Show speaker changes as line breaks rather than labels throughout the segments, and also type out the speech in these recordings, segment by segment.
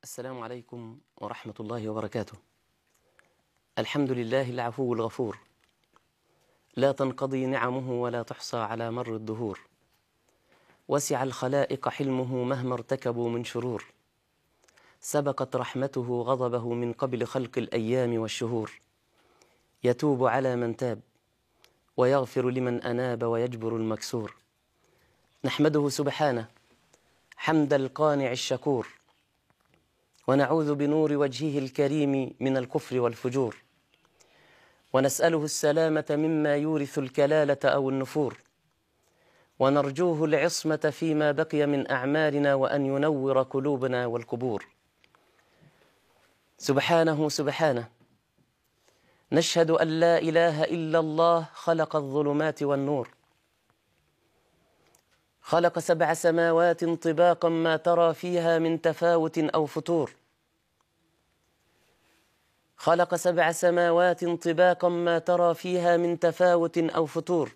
السلام عليكم ورحمة الله وبركاته الحمد لله العفو الغفور لا تنقضي نعمه ولا تحصى على مر الدهور وسع الخلائق حلمه مهما ارتكبوا من شرور سبقت رحمته غضبه من قبل خلق الأيام والشهور يتوب على من تاب ويغفر لمن أناب ويجبر المكسور نحمده سبحانه حمد القانع الشكور ونعوذ بنور وجهه الكريم من الكفر والفجور ونسأله السلامة مما يورث الكلالة أو النفور ونرجوه العصمة فيما بقي من أعمالنا وأن ينور قلوبنا والقبور سبحانه سبحانه نشهد أن لا إله إلا الله خلق الظلمات والنور خلق سبع سماوات طباقا ما ترى فيها من تفاوت أو فتور خلق سبع سماوات طباقا ما ترى فيها من تفاوت أو فتور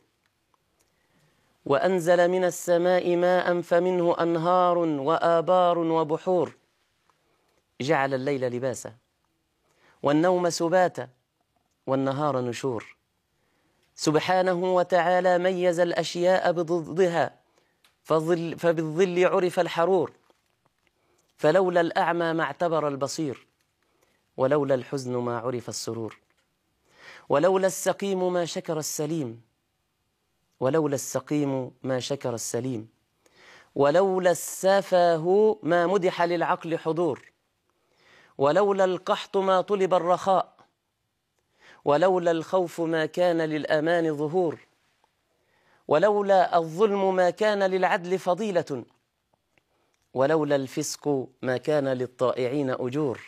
وأنزل من السماء ماء فمنه أنهار وآبار وبحور جعل الليل لباسا والنوم سباتا والنهار نشور سبحانه وتعالى ميز الأشياء بضدها فظل فبالظل عرف الحرور فلولا الأعمى ما اعتبر البصير ولولا الحزن ما عرف السرور ولولا السقيم ما شكر السليم ولولا السقيم ما شكر السليم ولولا السفه ما مدح للعقل حضور ولولا القحط ما طلب الرخاء ولولا الخوف ما كان للأمان ظهور ولولا الظلم ما كان للعدل فضيلة ولولا الفسق ما كان للطائعين أجور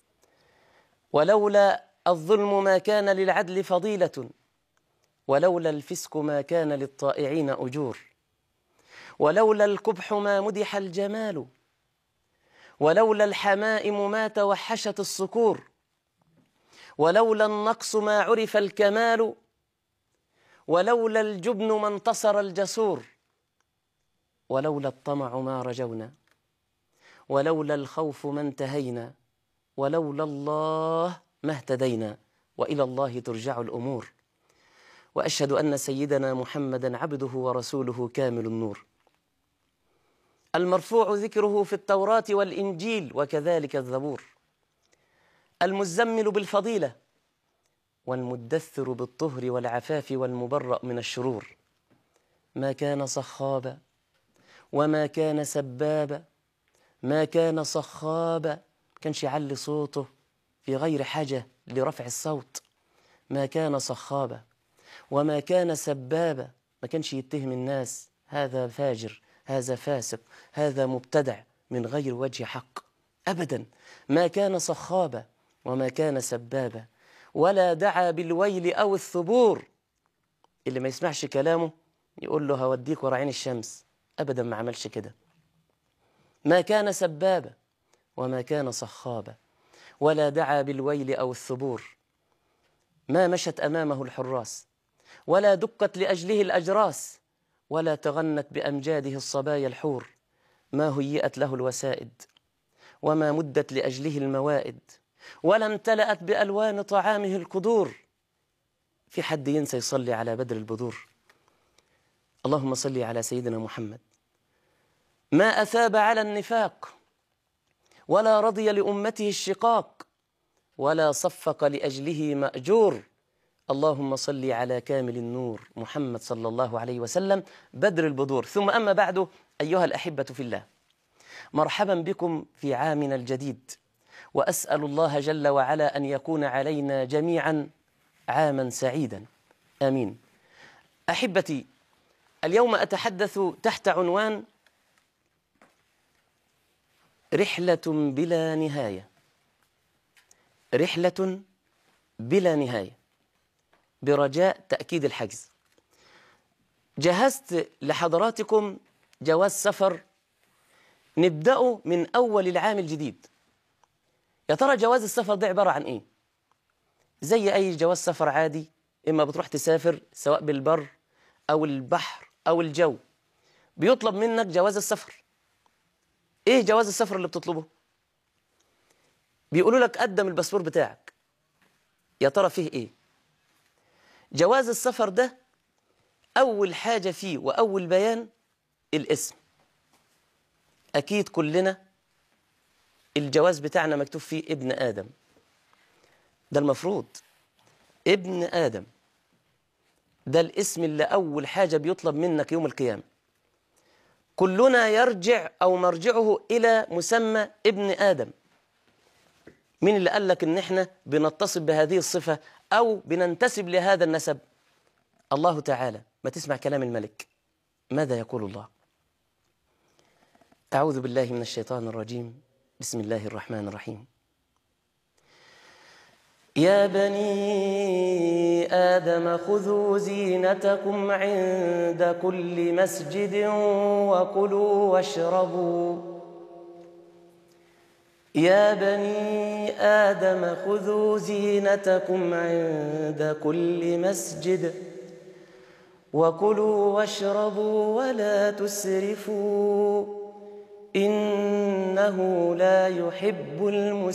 ولولا الظلم ما كان للعدل فضيلة ولولا الفسق ما كان للطائعين أجور ولولا القبح ما مدح الجمال ولولا الحمائم ما توحشت الصقور ولولا النقص ما عرف الكمال ولولا الجبن ما انتصر الجسور ولولا الطمع ما رجونا ولولا الخوف ما انتهينا ولولا الله ما اهتدينا والى الله ترجع الامور واشهد ان سيدنا محمدا عبده ورسوله كامل النور المرفوع ذكره في التوراه والانجيل وكذلك الزبور المزمل بالفضيله والمدثر بالطهر والعفاف والمبرأ من الشرور ما كان صخابا وما كان سبابا ما كان صخابا كانش يعلي صوته في غير حاجة لرفع الصوت ما كان صخابا وما كان سبابا ما كانش يتهم الناس هذا فاجر هذا فاسق هذا مبتدع من غير وجه حق أبدا ما كان صخابا وما كان سبابا ولا دعا بالويل أو الثبور اللي ما يسمعش كلامه يقول له هوديك ورا عين الشمس أبدا ما عملش كده ما كان سبابا وما كان صخابا ولا دعا بالويل أو الثبور ما مشت أمامه الحراس ولا دقت لأجله الأجراس ولا تغنت بأمجاده الصبايا الحور ما هيئت له الوسائد وما مدت لأجله الموائد ولا امتلأت بألوان طعامه القدور في حد ينسى يصلي على بدر البذور اللهم صل على سيدنا محمد ما أثاب على النفاق ولا رضي لأمته الشقاق ولا صفق لأجله مأجور اللهم صل على كامل النور محمد صلى الله عليه وسلم بدر البذور ثم أما بعد أيها الأحبة في الله مرحبا بكم في عامنا الجديد واسال الله جل وعلا ان يكون علينا جميعا عاما سعيدا امين احبتي اليوم اتحدث تحت عنوان رحله بلا نهايه رحله بلا نهايه برجاء تاكيد الحجز جهزت لحضراتكم جواز سفر نبداه من اول العام الجديد يا ترى جواز السفر ده عبارة عن إيه؟ زي أي جواز سفر عادي إما بتروح تسافر سواء بالبر أو البحر أو الجو بيطلب منك جواز السفر إيه جواز السفر اللي بتطلبه؟ بيقولوا لك قدم الباسبور بتاعك يا ترى فيه ايه جواز السفر ده اول حاجه فيه واول بيان الاسم اكيد كلنا الجواز بتاعنا مكتوب فيه ابن ادم ده المفروض ابن ادم ده الاسم اللي اول حاجه بيطلب منك يوم القيامه كلنا يرجع او مرجعه الى مسمى ابن ادم مين اللي قال لك ان احنا بنتصف بهذه الصفه او بننتسب لهذا النسب الله تعالى ما تسمع كلام الملك ماذا يقول الله اعوذ بالله من الشيطان الرجيم بسم الله الرحمن الرحيم يا بني آدم خذوا زينتكم عند كل مسجد وكلوا واشربوا يا بني آدم خذوا زينتكم عند كل مسجد وكلوا واشربوا ولا تسرفوا إنه لا يحب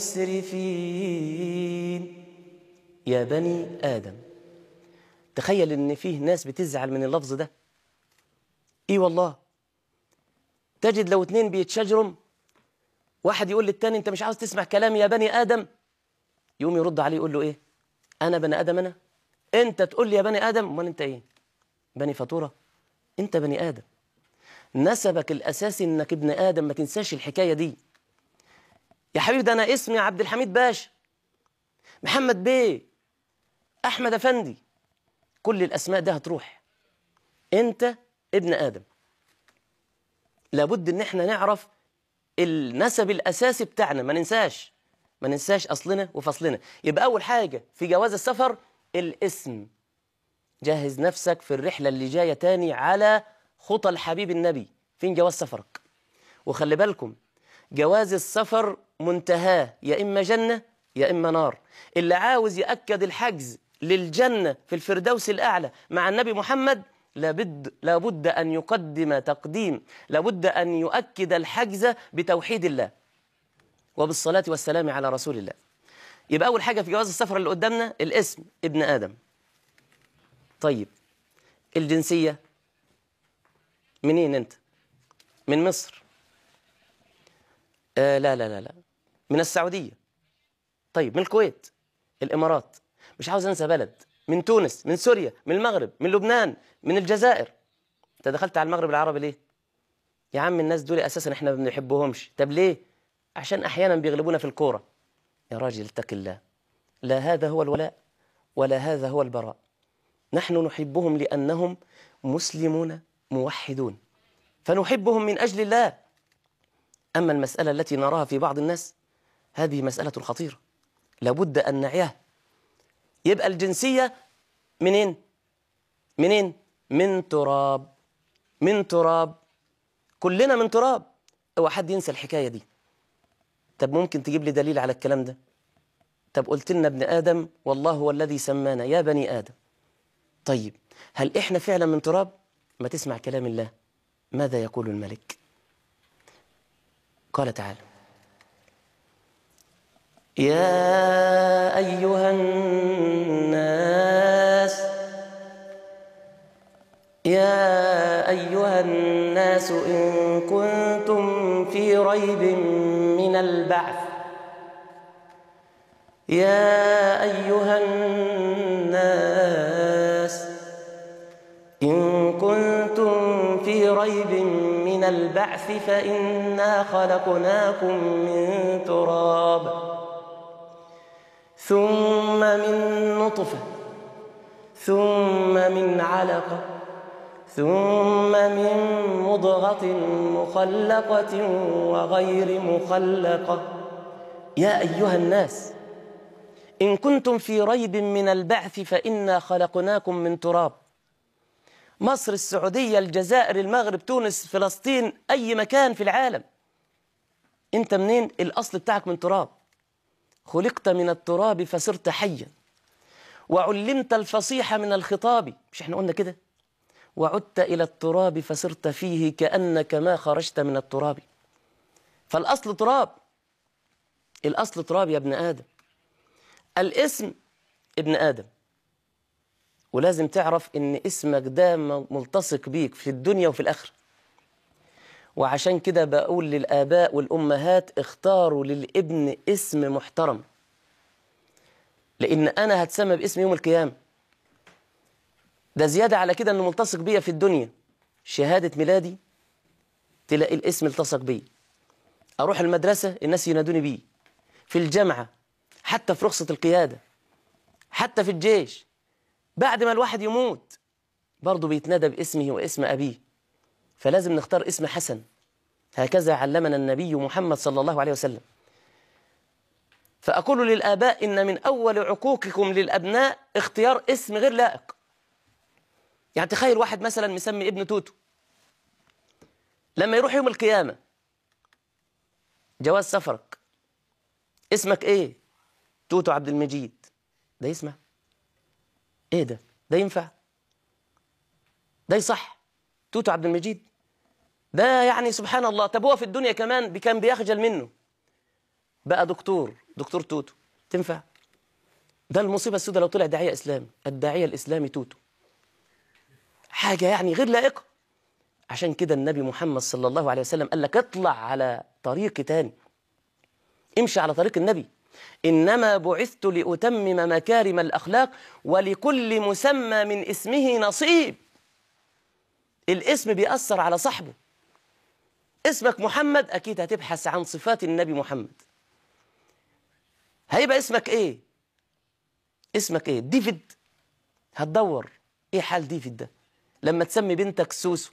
المسرفين يا بني آدم تخيل إن فيه ناس بتزعل من اللفظ ده إيه والله تجد لو اتنين بيتشاجروا واحد يقول للتاني أنت مش عاوز تسمع كلام يا بني آدم يقوم يرد عليه يقول له إيه أنا بني آدم أنا أنت تقول لي يا بني آدم أمال أنت إيه بني فاتورة أنت بني آدم نسبك الأساسي إنك ابن آدم ما تنساش الحكاية دي يا حبيبي ده أنا اسمي عبد الحميد باشا محمد بيه أحمد أفندي كل الأسماء ده هتروح أنت ابن آدم لابد إن احنا نعرف النسب الأساسي بتاعنا ما ننساش ما ننساش أصلنا وفصلنا يبقى أول حاجة في جواز السفر الاسم جهز نفسك في الرحلة اللي جاية تاني على خطى الحبيب النبي فين جواز سفرك وخلي بالكم جواز السفر منتهاه يا إما جنة يا إما نار اللي عاوز يأكد الحجز للجنة في الفردوس الأعلى مع النبي محمد لابد, لابد أن يقدم تقديم لابد أن يؤكد الحجز بتوحيد الله وبالصلاة والسلام على رسول الله يبقى أول حاجة في جواز السفر اللي قدامنا الاسم ابن آدم طيب الجنسية منين أنت من مصر آه لا لا لا لا من السعودية طيب من الكويت الإمارات مش عاوز أنسى بلد من تونس من سوريا من المغرب من لبنان من الجزائر أنت دخلت على المغرب العربي ليه يا عم الناس دول أساسا إحنا ما بنحبهمش طب ليه عشان أحيانا بيغلبونا في الكورة يا راجل اتق الله لا هذا هو الولاء ولا هذا هو البراء نحن نحبهم لأنهم مسلمون موحدون فنحبهم من أجل الله أما المسألة التي نراها في بعض الناس هذه مسألة خطيرة لابد أن نعيها يبقى الجنسية منين؟ منين؟ من تراب من تراب كلنا من تراب اوعى حد ينسى الحكاية دي طب ممكن تجيب لي دليل على الكلام ده طب قلت لنا ابن آدم والله هو الذي سمانا يا بني آدم طيب هل إحنا فعلا من تراب ما تسمع كلام الله ماذا يقول الملك قال تعالى يا أيها الناس يا أيها الناس إن كنتم في ريب من البعث يا أيها الناس إن كنتم في ريب من البعث فإنا خلقناكم من تراب ثم من نطفة ثم من علقة ثم من مضغة مخلقة وغير مخلقة يا أيها الناس إن كنتم في ريب من البعث فإنا خلقناكم من تراب مصر السعودية الجزائر المغرب تونس فلسطين أي مكان في العالم أنت منين الأصل بتاعك من تراب خلقت من التراب فصرت حيا وعلمت الفصيح من الخطاب مش احنا قلنا كده وعدت إلى التراب فصرت فيه كأنك ما خرجت من التراب فالأصل تراب الأصل تراب يا ابن آدم الاسم ابن آدم ولازم تعرف ان اسمك ده ملتصق بيك في الدنيا وفي الآخرة وعشان كده بقول للآباء والأمهات اختاروا للابن اسم محترم لأن أنا هتسمى باسم يوم القيامة ده زيادة على كده أنه ملتصق بيا في الدنيا شهادة ميلادي تلاقي الاسم التصق بي أروح المدرسة الناس ينادوني بيه في الجامعة حتى في رخصة القيادة حتى في الجيش بعد ما الواحد يموت برضه بيتنادى باسمه واسم أبيه فلازم نختار اسم حسن هكذا علمنا النبي محمد صلى الله عليه وسلم فأقول للآباء إن من أول عقوقكم للأبناء اختيار اسم غير لائق يعني تخيل واحد مثلا مسمي ابن توتو لما يروح يوم القيامة جواز سفرك اسمك ايه توتو عبد المجيد ده يسمع ايه ده ده ينفع ده يصح توتو عبد المجيد ده يعني سبحان الله طب هو في الدنيا كمان كان بيخجل منه بقى دكتور دكتور توتو تنفع ده المصيبة السوداء لو طلع داعية إسلامي الداعية الإسلامي توتو حاجة يعني غير لائقة عشان كده النبي محمد صلى الله عليه وسلم قال لك اطلع على طريق تاني امشي على طريق النبي إنما بعثت لأتمم مكارم الأخلاق ولكل مسمى من اسمه نصيب الاسم بيأثر على صاحبه اسمك محمد أكيد هتبحث عن صفات النبي محمد هيبقى اسمك ايه اسمك ايه ديفيد هتدور ايه حال ديفيد ده لما تسمي بنتك سوسو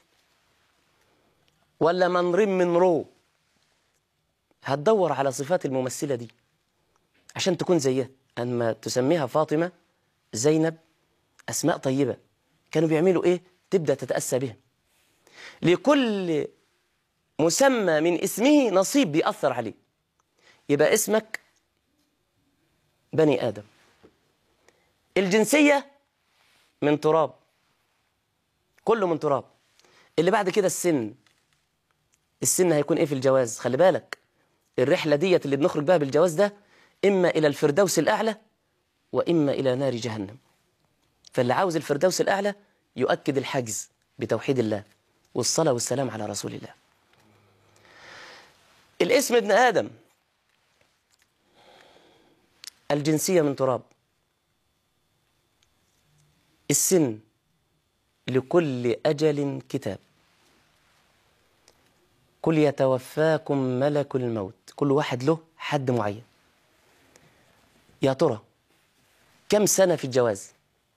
ولا منرين من رو هتدور على صفات الممثلة دي عشان تكون زيها أما تسميها فاطمة زينب أسماء طيبة كانوا بيعملوا إيه تبدأ تتأسى بهم لكل مسمى من اسمه نصيب بيأثر عليه يبقى اسمك بني آدم الجنسية من تراب كله من تراب اللي بعد كده السن السن هيكون ايه في الجواز خلي بالك الرحلة ديت اللي بنخرج بها بالجواز ده إما إلى الفردوس الأعلى وإما إلى نار جهنم فاللي عاوز الفردوس الأعلى يؤكد الحجز بتوحيد الله والصلاة والسلام على رسول الله الاسم ابن آدم الجنسية من تراب السن لكل أجل كتاب كل يتوفاكم ملك الموت كل واحد له حد معين يا ترى كم سنة في الجواز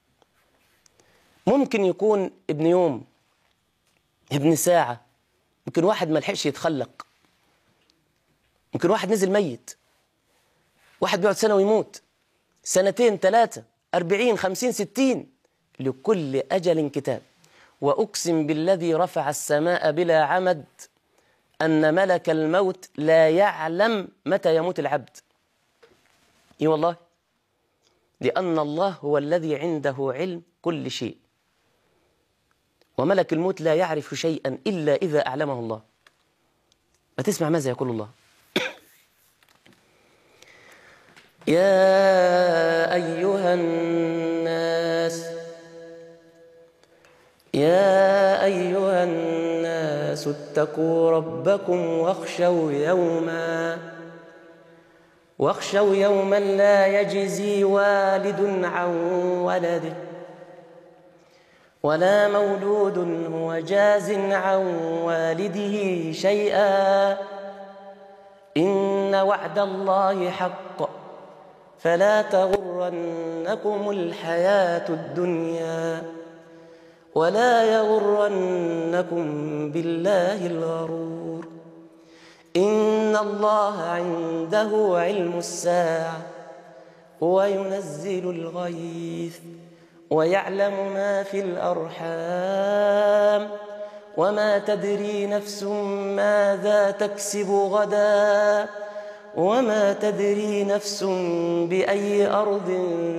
ممكن يكون ابن يوم ابن ساعة ممكن واحد ما لحقش يتخلق ممكن واحد نزل ميت واحد بيقعد سنة ويموت سنتين ثلاثة أربعين خمسين ستين لكل أجل كتاب وأقسم بالذي رفع السماء بلا عمد أن ملك الموت لا يعلم متى يموت العبد إي والله لأن الله هو الذي عنده علم كل شيء وملك الموت لا يعرف شيئا إلا إذا أعلمه الله ما تسمع ماذا يقول الله يا أيها الناس يا أيها الناس اتقوا ربكم واخشوا يوما واخشوا يوما لا يجزي والد عن ولده ولا مولود هو جاز عن والده شيئا إن وعد الله حق فلا تغرنكم الحياة الدنيا ولا يغرنكم بالله الغرور إن الله عنده علم الساعة وينزل الغيث ويعلم ما في الأرحام وما تدري نفس ماذا تكسب غدا وما تدري نفس بأي أرض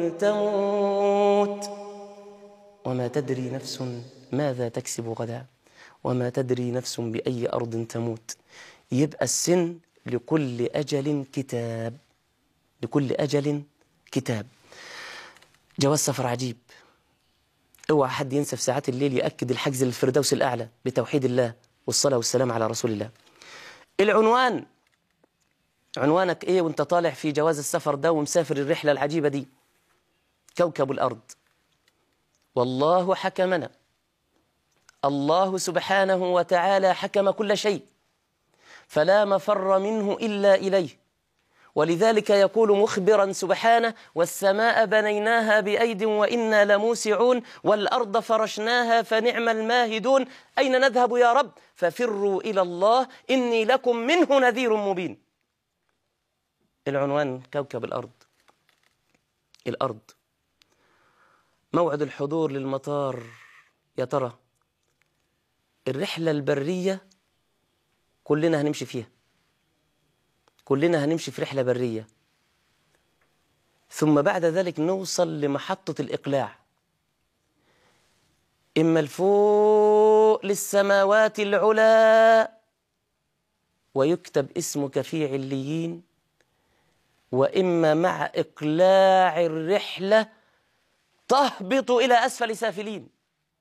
تموت وما تدري نفس ماذا تكسب غدا وما تدري نفس بأي أرض تموت يبقى السن لكل أجل كتاب لكل أجل كتاب جواز سفر عجيب اوعى حد ينسى في ساعات الليل يأكد الحجز للفردوس الأعلى بتوحيد الله والصلاة والسلام على رسول الله العنوان عنوانك ايه وانت طالع في جواز السفر ده ومسافر الرحلة العجيبة دي كوكب الأرض والله حكمنا الله سبحانه وتعالى حكم كل شيء فلا مفر منه إلا إليه ولذلك يقول مخبرا سبحانه والسماء بنيناها بأيد وإنا لموسعون والأرض فرشناها فنعم الماهدون أين نذهب يا رب ففروا إلى الله إني لكم منه نذير مبين العنوان كوكب الأرض الأرض موعد الحضور للمطار يا ترى الرحلة البرية كلنا هنمشي فيها كلنا هنمشي في رحلة برية ثم بعد ذلك نوصل لمحطة الإقلاع إما الفوق للسماوات العلا ويكتب اسمك في عليين وإما مع إقلاع الرحلة تهبط إلى أسفل سافلين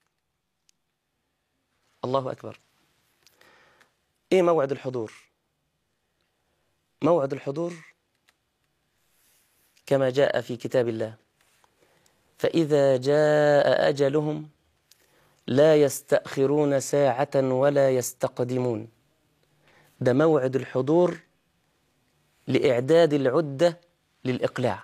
الله أكبر إيه موعد الحضور موعد الحضور كما جاء في كتاب الله فإذا جاء أجلهم لا يستأخرون ساعة ولا يستقدمون ده موعد الحضور لإعداد العدة للإقلاع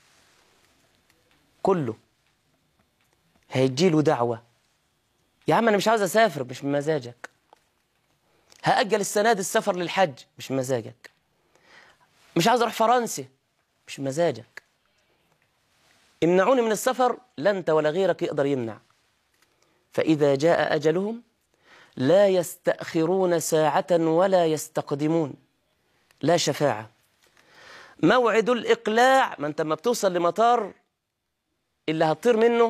كله هيجيله دعوة يا عم أنا مش عاوز أسافر مش من مزاجك هأجل السنة دي السفر للحج مش من مزاجك مش عاوز أروح فرنسا مش من مزاجك امنعوني من السفر لا أنت ولا غيرك يقدر يمنع فإذا جاء أجلهم لا يستأخرون ساعة ولا يستقدمون لا شفاعة موعد الإقلاع ما أنت ما بتوصل لمطار اللي هتطير منه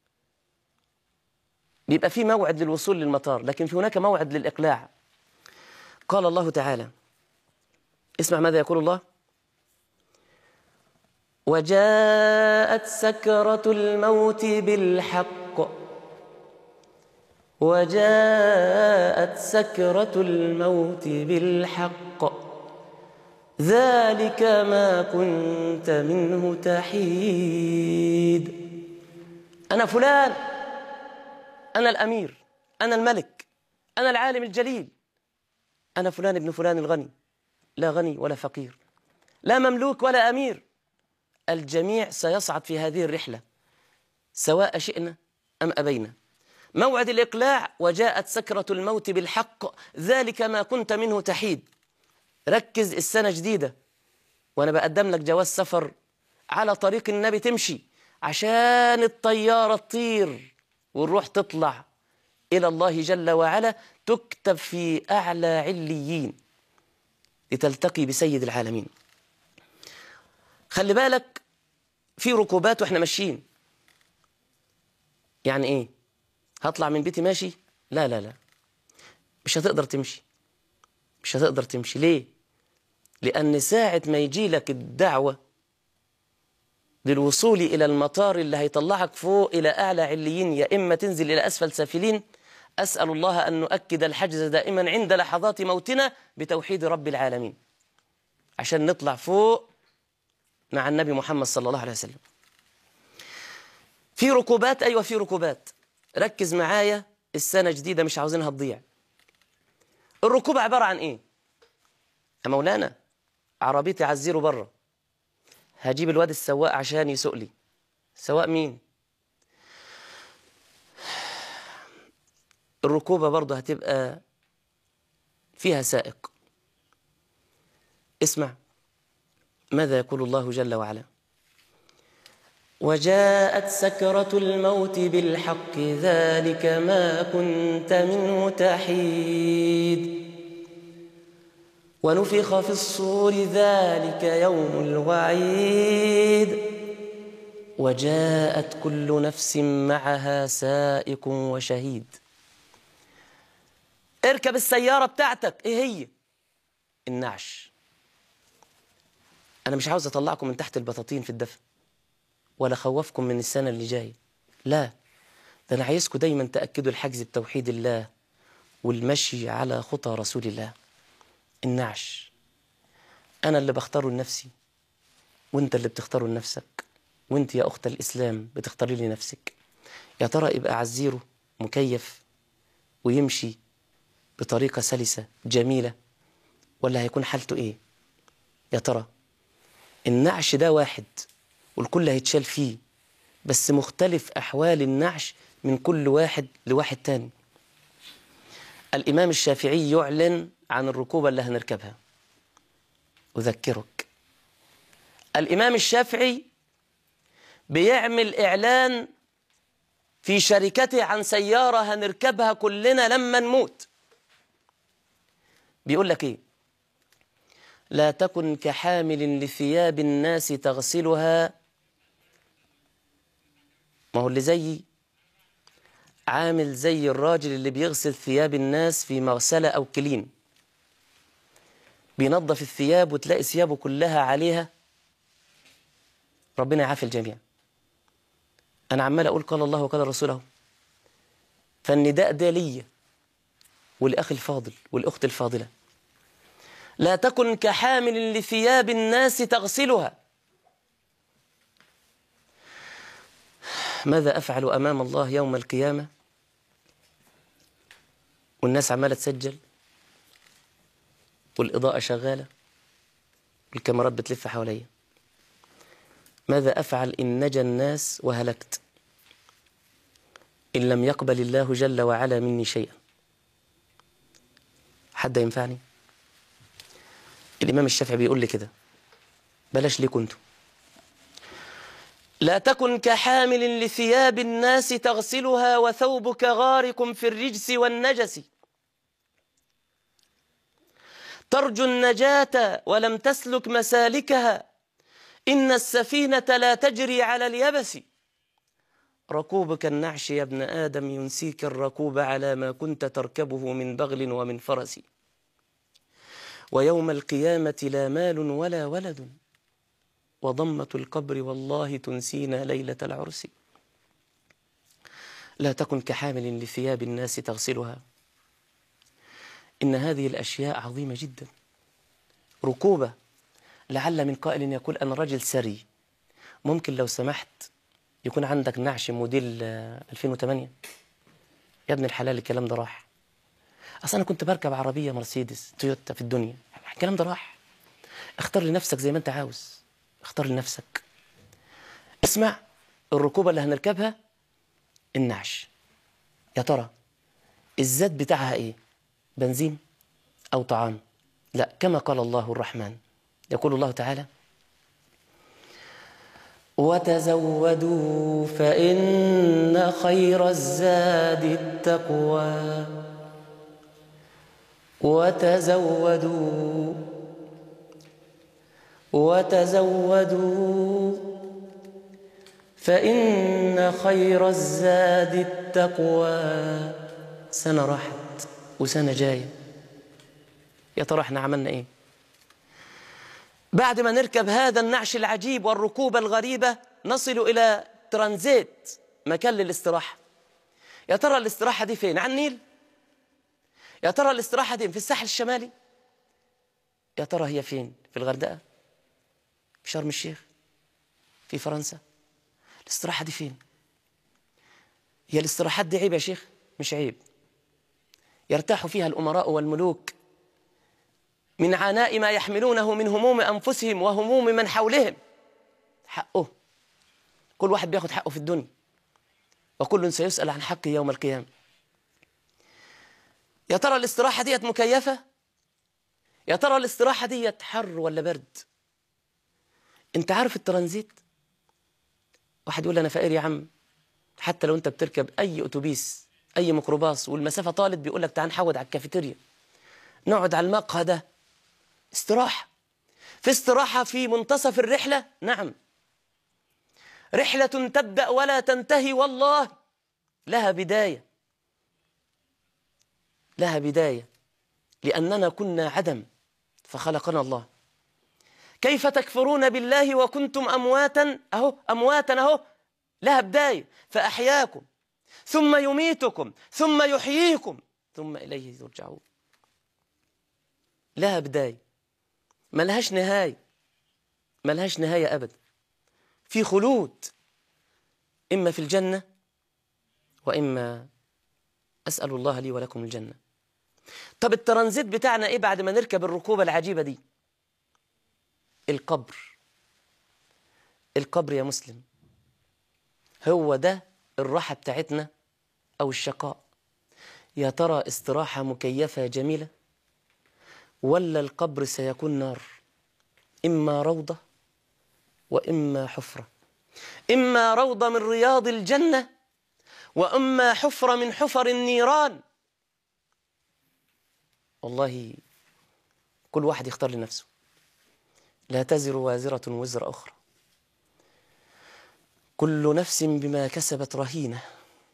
بيبقى في موعد للوصول للمطار لكن في هناك موعد للإقلاع قال الله تعالى اسمع ماذا يقول الله وجاءت سكرة الموت بالحق وجاءت سكرة الموت بالحق ذلك ما كنت منه تحيد أنا فلان أنا الأمير أنا الملك أنا العالم الجليل أنا فلان ابن فلان الغني لا غني ولا فقير لا مملوك ولا أمير الجميع سيصعد في هذه الرحلة سواء شئنا أم أبينا موعد الإقلاع وجاءت سكرة الموت بالحق ذلك ما كنت منه تحيد ركز السنة جديدة وأنا بقدم لك جواز سفر على طريق النبي تمشي عشان الطيارة تطير والروح تطلع إلى الله جل وعلا تكتب في أعلى عليين لتلتقي بسيد العالمين خلي بالك في ركوبات واحنا ماشيين يعني ايه هطلع من بيتي ماشي لا لا لا مش هتقدر تمشي مش هتقدر تمشي ليه لأن ساعة ما يجي لك الدعوة للوصول إلى المطار اللي هيطلعك فوق إلى أعلى عليين يا إما تنزل إلى أسفل سافلين أسأل الله أن نؤكد الحجز دائما عند لحظات موتنا بتوحيد رب العالمين عشان نطلع فوق مع النبي محمد صلى الله عليه وسلم في ركوبات أيوة في ركوبات ركز معايا السنة جديدة مش عاوزينها تضيع الركوب عبارة عن إيه يا مولانا عربيتي عزيره بره هجيب الواد السواق عشان يسوق لي سواق مين الركوبة برضه هتبقى فيها سائق اسمع ماذا يقول الله جل وعلا وجاءت سكرة الموت بالحق ذلك ما كنت منه تحيد ونفخ في الصور ذلك يوم الوعيد وجاءت كل نفس معها سائق وشهيد اركب السيارة بتاعتك ايه هي النعش أنا مش عاوز أطلعكم من تحت البطاطين في الدفن ولا خوفكم من السنة اللي جاية لا ده أنا عايزكم دايما تأكدوا الحجز بتوحيد الله والمشي على خطى رسول الله النعش أنا اللي بختاره لنفسي وانت اللي بتختاره لنفسك وانت يا أخت الإسلام بتختاري لنفسك يا ترى يبقى عزيره مكيف ويمشي بطريقة سلسة جميلة ولا هيكون حالته إيه يا ترى النعش ده واحد والكل هيتشال فيه بس مختلف أحوال النعش من كل واحد لواحد تاني الإمام الشافعي يعلن عن الركوبة اللي هنركبها أذكرك الإمام الشافعي بيعمل إعلان في شركته عن سيارة هنركبها كلنا لما نموت بيقول لك إيه لا تكن كحامل لثياب الناس تغسلها ما هو اللي زيي عامل زي الراجل اللي بيغسل ثياب الناس في مغسلة أو كلين بينظف الثياب وتلاقي ثيابه كلها عليها ربنا يعافي الجميع أنا عمال أقول قال الله وقال رسوله فالنداء ده ليا والأخ الفاضل والأخت الفاضلة لا تكن كحامل لثياب الناس تغسلها ماذا أفعل أمام الله يوم القيامة والناس عمالة تسجل والإضاءة شغالة والكاميرات بتلف حواليا ماذا أفعل إن نجا الناس وهلكت إن لم يقبل الله جل وعلا مني شيئا حد ينفعني الإمام الشافعي بيقول لي كده بلاش ليه كنتوا لا تكن كحامل لثياب الناس تغسلها وثوبك غارق في الرجس والنجس ترجو النجاة ولم تسلك مسالكها إن السفينة لا تجري على اليبس ركوبك النعش يا ابن آدم ينسيك الركوب على ما كنت تركبه من بغل ومن فرس ويوم القيامة لا مال ولا ولد وضمة القبر والله تنسينا ليلة العرس لا تكن كحامل لثياب الناس تغسلها إن هذه الأشياء عظيمة جدا ركوبة لعل من قائل يقول أنا رجل سري ممكن لو سمحت يكون عندك نعش موديل 2008 يا ابن الحلال الكلام ده راح أصلا أنا كنت بركب عربية مرسيدس تويوتا في الدنيا الكلام ده راح اختار لنفسك زي ما أنت عاوز اختار لنفسك اسمع الركوبة اللي هنركبها النعش يا ترى الزاد بتاعها ايه بنزين او طعام لا كما قال الله الرحمن يقول الله تعالى وتزودوا فإن خير الزاد التقوى وتزودوا وتزودوا فإن خير الزاد التقوى سنة راحت وسنة جاية يا ترى احنا عملنا ايه بعد ما نركب هذا النعش العجيب والركوبة الغريبة نصل إلى ترانزيت مكان للاستراحة يا ترى الاستراحة دي فين على النيل يا ترى الاستراحة دي في الساحل الشمالي يا ترى هي فين في الغردقة في شرم الشيخ في فرنسا الاستراحة دي فين هي الاستراحات دي عيب يا شيخ مش عيب يرتاح فيها الأمراء والملوك من عناء ما يحملونه من هموم أنفسهم وهموم من حولهم حقه كل واحد بياخد حقه في الدنيا وكل سيسأل عن حقه يوم القيامة يا ترى الاستراحة ديت مكيفة يا ترى الاستراحة ديت حر ولا برد انت عارف الترانزيت واحد يقول انا فقير يا عم حتى لو انت بتركب اي اتوبيس اي ميكروباص والمسافه طالت بيقول لك تعال نحود على الكافيتيريا نقعد على المقهى ده استراحه في استراحه في منتصف الرحله نعم رحله تبدا ولا تنتهي والله لها بدايه لها بدايه لاننا كنا عدم فخلقنا الله كيف تكفرون بالله وكنتم أمواتا أهو أمواتا أهو لها بداية فأحياكم ثم يميتكم ثم يحييكم ثم إليه ترجعون لها بداية ملهاش نهاية ملهاش نهاية أبدا في خلود إما في الجنة وإما أسأل الله لي ولكم الجنة طب الترانزيت بتاعنا إيه بعد ما نركب الركوبة العجيبة دي القبر القبر يا مسلم هو ده الراحة بتاعتنا أو الشقاء يا ترى استراحة مكيفة جميلة ولا القبر سيكون نار إما روضة وإما حفرة إما روضة من رياض الجنة وإما حفرة من حفر النيران والله كل واحد يختار لنفسه لا تزر وازرة وزر أخرى كل نفس بما كسبت رهينة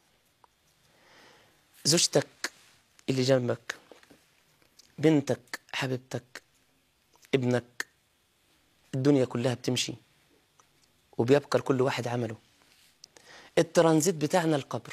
زوجتك اللي جنبك بنتك حبيبتك ابنك الدنيا كلها بتمشي وبيبقى لكل واحد عمله الترانزيت بتاعنا القبر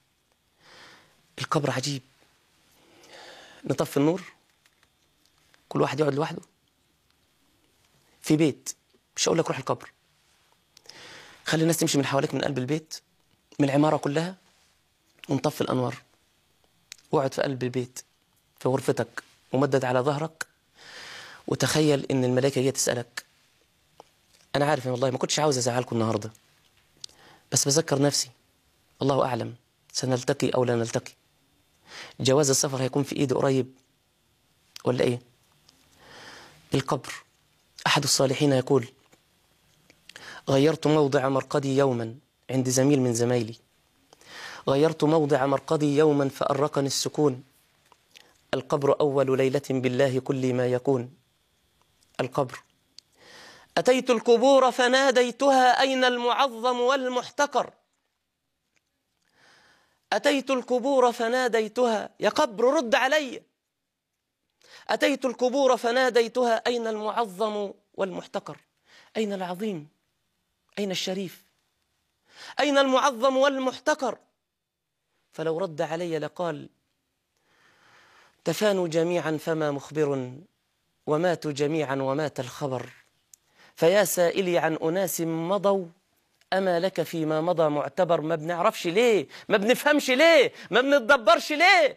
القبر عجيب نطفي النور كل واحد يقعد لوحده في بيت مش هقول لك روح القبر خلي الناس تمشي من حواليك من قلب البيت من العمارة كلها ونطفي الأنوار واقعد في قلب البيت في غرفتك ومدد على ظهرك وتخيل إن الملائكة جاية تسألك أنا عارف والله ما كنتش عاوز أزعلكم النهاردة بس بذكر نفسي الله أعلم سنلتقي أو لا نلتقي جواز السفر هيكون في إيدي قريب ولا إيه القبر أحد الصالحين يقول غيرت موضع مرقدي يوما عند زميل من زمايلي غيرت موضع مرقدي يوما فأرقني السكون القبر أول ليلة بالله كل ما يكون القبر أتيت القبور فناديتها أين المعظم والمحتقر أتيت القبور فناديتها يا قبر رد علي أتيت القبور فناديتها أين المعظم والمحتقر أين العظيم أين الشريف أين المعظم والمحتقر فلو رد علي لقال تفانوا جميعا فما مخبر وماتوا جميعا ومات الخبر فيا سائلي عن أناس مضوا أما لك فيما مضى معتبر ما بنعرفش ليه ما بنفهمش ليه ما بنتدبرش ليه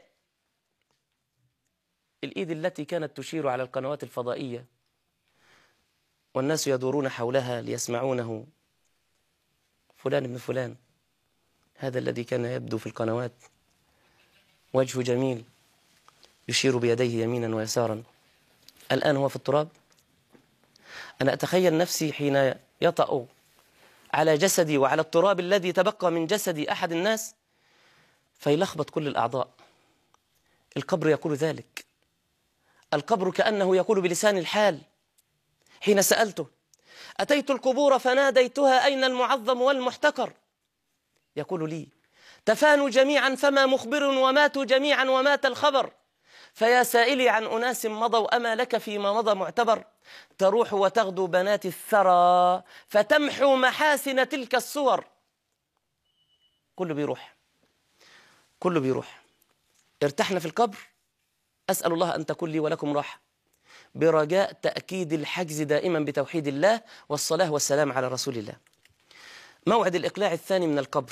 الإيد التي كانت تشير على القنوات الفضائية والناس يدورون حولها ليسمعونه فلان ابن فلان هذا الذي كان يبدو في القنوات وجهه جميل يشير بيديه يمينا ويسارا الآن هو في التراب أنا أتخيل نفسي حين يطأ على جسدي وعلى التراب الذي تبقى من جسدي أحد الناس فيلخبط كل الأعضاء القبر يقول ذلك القبر كأنه يقول بلسان الحال حين سألته أتيت القبور فناديتها أين المعظم والمحتقر يقول لي تفانوا جميعا فما مخبر وماتوا جميعا ومات الخبر فيا سائلي عن أناس مضوا أما لك فيما مضى معتبر تروح وتغدو بنات الثرى فتمحو محاسن تلك الصور كله بيروح كله بيروح ارتحنا في القبر أسأل الله أن تكون لي ولكم راحة برجاء تأكيد الحجز دائما بتوحيد الله والصلاة والسلام على رسول الله موعد الإقلاع الثاني من القبر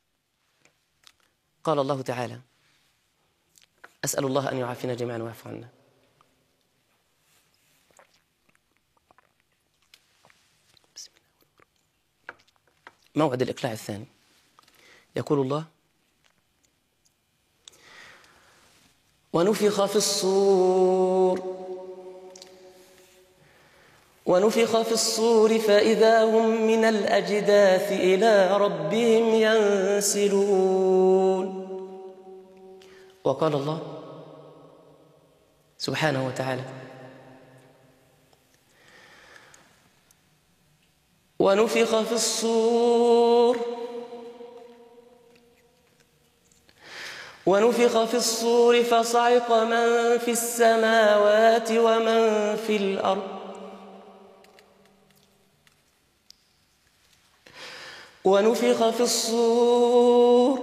قال الله تعالى أسأل الله أن يعافينا جميعا ويعفو عنا بسم الله موعد الإقلاع الثاني يقول الله ونفخ في الصور ونفخ في الصور فإذا هم من الأجداث إلى ربهم ينسلون وقال الله سبحانه وتعالى ونفخ في الصور ونفخ في الصور فصعق من في السماوات ومن في الأرض ونفخ في الصور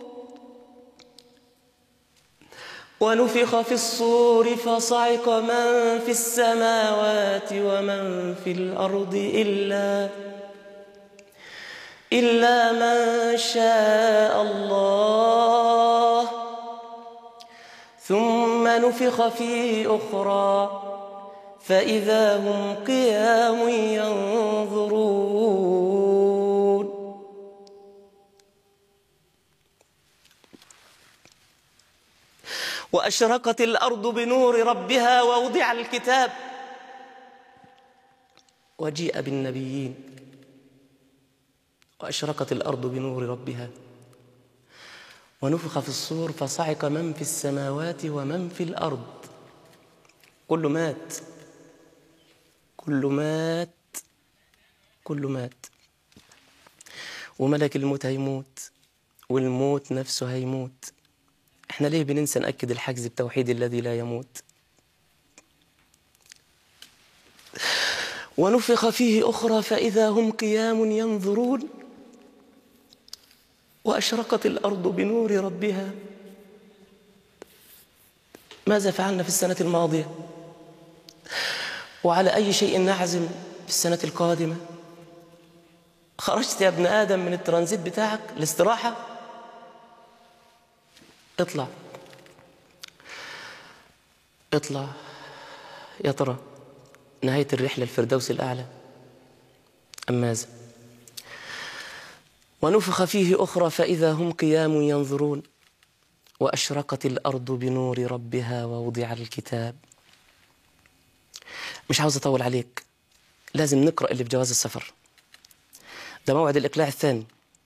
ونفخ في الصور فصعق من في السماوات ومن في الأرض إلا إلا من شاء الله ثم نفخ فيه أخرى فإذا هم قيام ينظرون وأشرقت الأرض بنور ربها ووضع الكتاب وجيء بالنبيين وأشرقت الأرض بنور ربها ونفخ في الصور فصعق من في السماوات ومن في الأرض كل مات كل مات كل مات وملك الموت هيموت والموت نفسه هيموت احنا ليه بننسى نأكد الحجز بتوحيد الذي لا يموت ونفخ فيه أخرى فإذا هم قيام ينظرون وأشرقت الأرض بنور ربها ماذا فعلنا في السنة الماضية وعلى أي شيء نعزم في السنة القادمة خرجت يا ابن آدم من الترانزيت بتاعك الاستراحة اطلع اطلع يا ترى نهاية الرحلة الفردوس الأعلى أم ماذا ونفخ فيه أخرى فإذا هم قيام ينظرون وأشرقت الأرض بنور ربها ووضع الكتاب مش عاوز أطول عليك لازم نقرأ اللي في جواز السفر ده موعد الإقلاع الثاني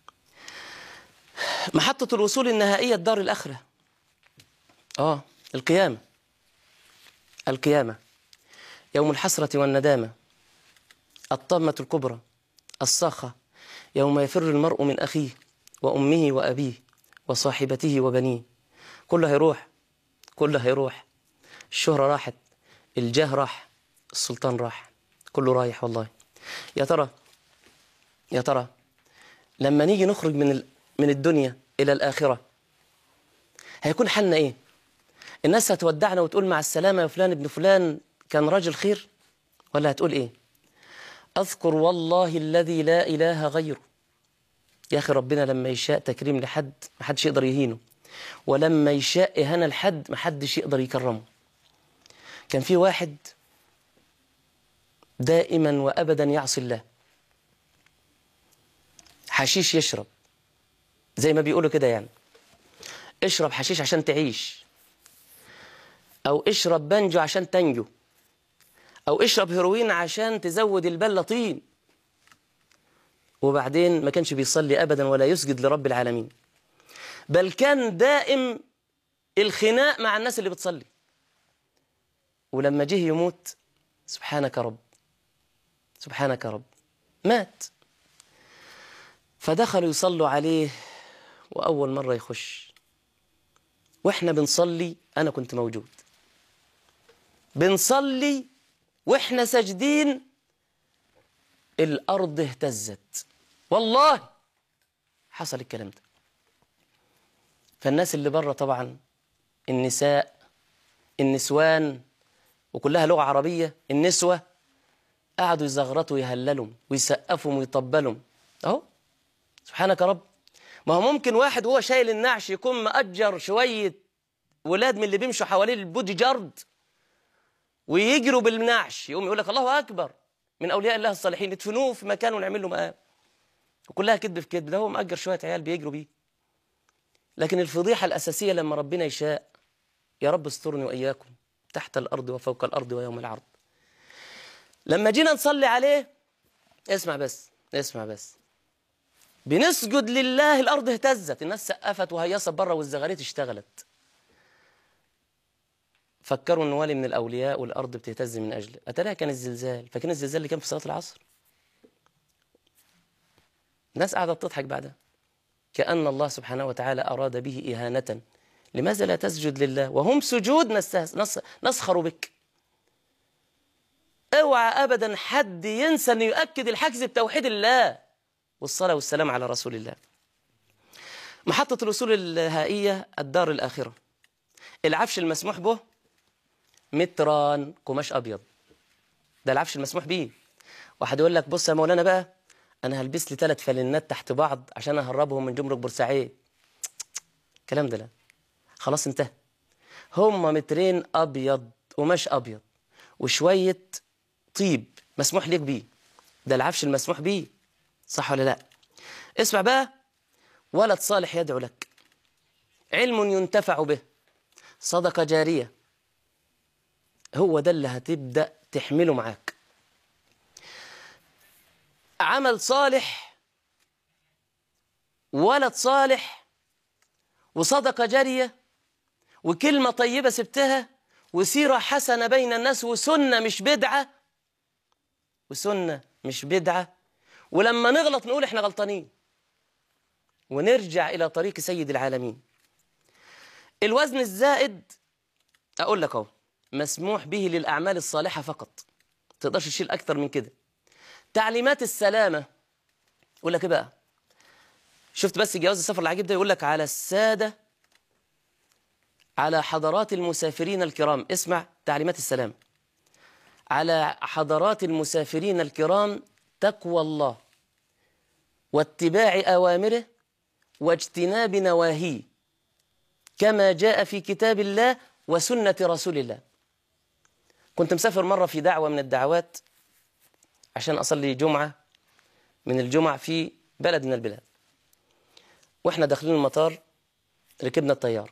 محطة الوصول النهائية الدار الآخرة آه القيامة القيامة يوم الحسرة والندامة الطامة الكبرى الصاخة يوم يفر المرء من أخيه وأمه وأبيه وصاحبته وبنيه كله هيروح كله هيروح الشهرة راحت الجاه راح السلطان راح كله رايح والله يا ترى يا ترى لما نيجي نخرج من ال... من الدنيا إلى الآخرة هيكون حالنا إيه؟ الناس هتودعنا وتقول مع السلامة يا فلان ابن فلان كان راجل خير ولا هتقول إيه؟ أذكر والله الذي لا إله غيره يا أخي ربنا لما يشاء تكريم لحد ما حدش يقدر يهينه ولما يشاء إهانة لحد ما حدش يقدر يكرمه كان في واحد دائما وأبدا يعصي الله حشيش يشرب زي ما بيقولوا كده يعني اشرب حشيش عشان تعيش او اشرب بنجو عشان تنجو او اشرب هيروين عشان تزود البلة طين وبعدين ما كانش بيصلي ابدا ولا يسجد لرب العالمين بل كان دائم الخناق مع الناس اللي بتصلي ولما جه يموت سبحانك رب سبحانك رب مات فدخلوا يصلوا عليه وأول مرة يخش وإحنا بنصلي أنا كنت موجود بنصلي وإحنا ساجدين الأرض اهتزت والله حصل الكلام ده فالناس اللي بره طبعا النساء النسوان وكلها لغة عربية النسوة قعدوا يزغرطوا يهللوا ويسقفوا ويطبلوا اهو سبحانك يا رب ما هو ممكن واحد وهو شايل النعش يكون مأجر شوية ولاد من اللي بيمشوا حوالين البودي جارد ويجروا بالنعش يقوم يقول لك الله أكبر من أولياء الله الصالحين يدفنوه في مكان ونعمل له مقام وكلها كذب في كذب ده هو مأجر شوية عيال بيجروا بيه لكن الفضيحة الأساسية لما ربنا يشاء يا رب استرني وإياكم تحت الأرض وفوق الأرض ويوم العرض لما جينا نصلي عليه اسمع بس اسمع بس بنسجد لله الأرض اهتزت الناس سقفت وهيصت بره والزغاريت اشتغلت فكروا ان والي من الأولياء والأرض بتهتز من أجله أتلاها كان الزلزال فكان الزلزال اللي كان في صلاة العصر الناس قاعدة تضحك بعدها كأن الله سبحانه وتعالى أراد به إهانة لماذا لا تسجد لله وهم سجود نستهز... نس... نسخر بك اوعى أبدا حد ينسى أن يؤكد الحجز بتوحيد الله والصلاة والسلام على رسول الله محطة الوصول الهائية الدار الآخرة العفش المسموح به متران قماش أبيض ده العفش المسموح بيه واحد يقول لك بص يا مولانا بقى أنا هلبس لي ثلاث فلنات تحت بعض عشان أهربهم من جمرك بورسعيد الكلام ده لا خلاص انتهى هم مترين أبيض قماش أبيض وشوية طيب مسموح ليك بيه ده العفش المسموح بيه صح ولا لا اسمع بقى ولد صالح يدعو لك علم ينتفع به صدقة جارية هو ده اللي هتبدأ تحمله معاك عمل صالح ولد صالح وصدقة جارية وكلمة طيبة سبتها وسيرة حسنة بين الناس وسنة مش بدعة وسنة مش بدعة ولما نغلط نقول احنا غلطانين ونرجع إلى طريق سيد العالمين الوزن الزائد أقول لك أهو مسموح به للأعمال الصالحة فقط تقدرش تشيل أكتر من كده تعليمات السلامة يقول لك إيه بقى شفت بس جواز السفر العجيب ده يقول لك على السادة على حضرات المسافرين الكرام اسمع تعليمات السلام على حضرات المسافرين الكرام تقوى الله واتباع أوامره واجتناب نواهيه كما جاء في كتاب الله وسنة رسول الله كنت مسافر مرة في دعوة من الدعوات عشان أصلي جمعة من الجمع في بلد من البلاد وإحنا داخلين المطار ركبنا الطيارة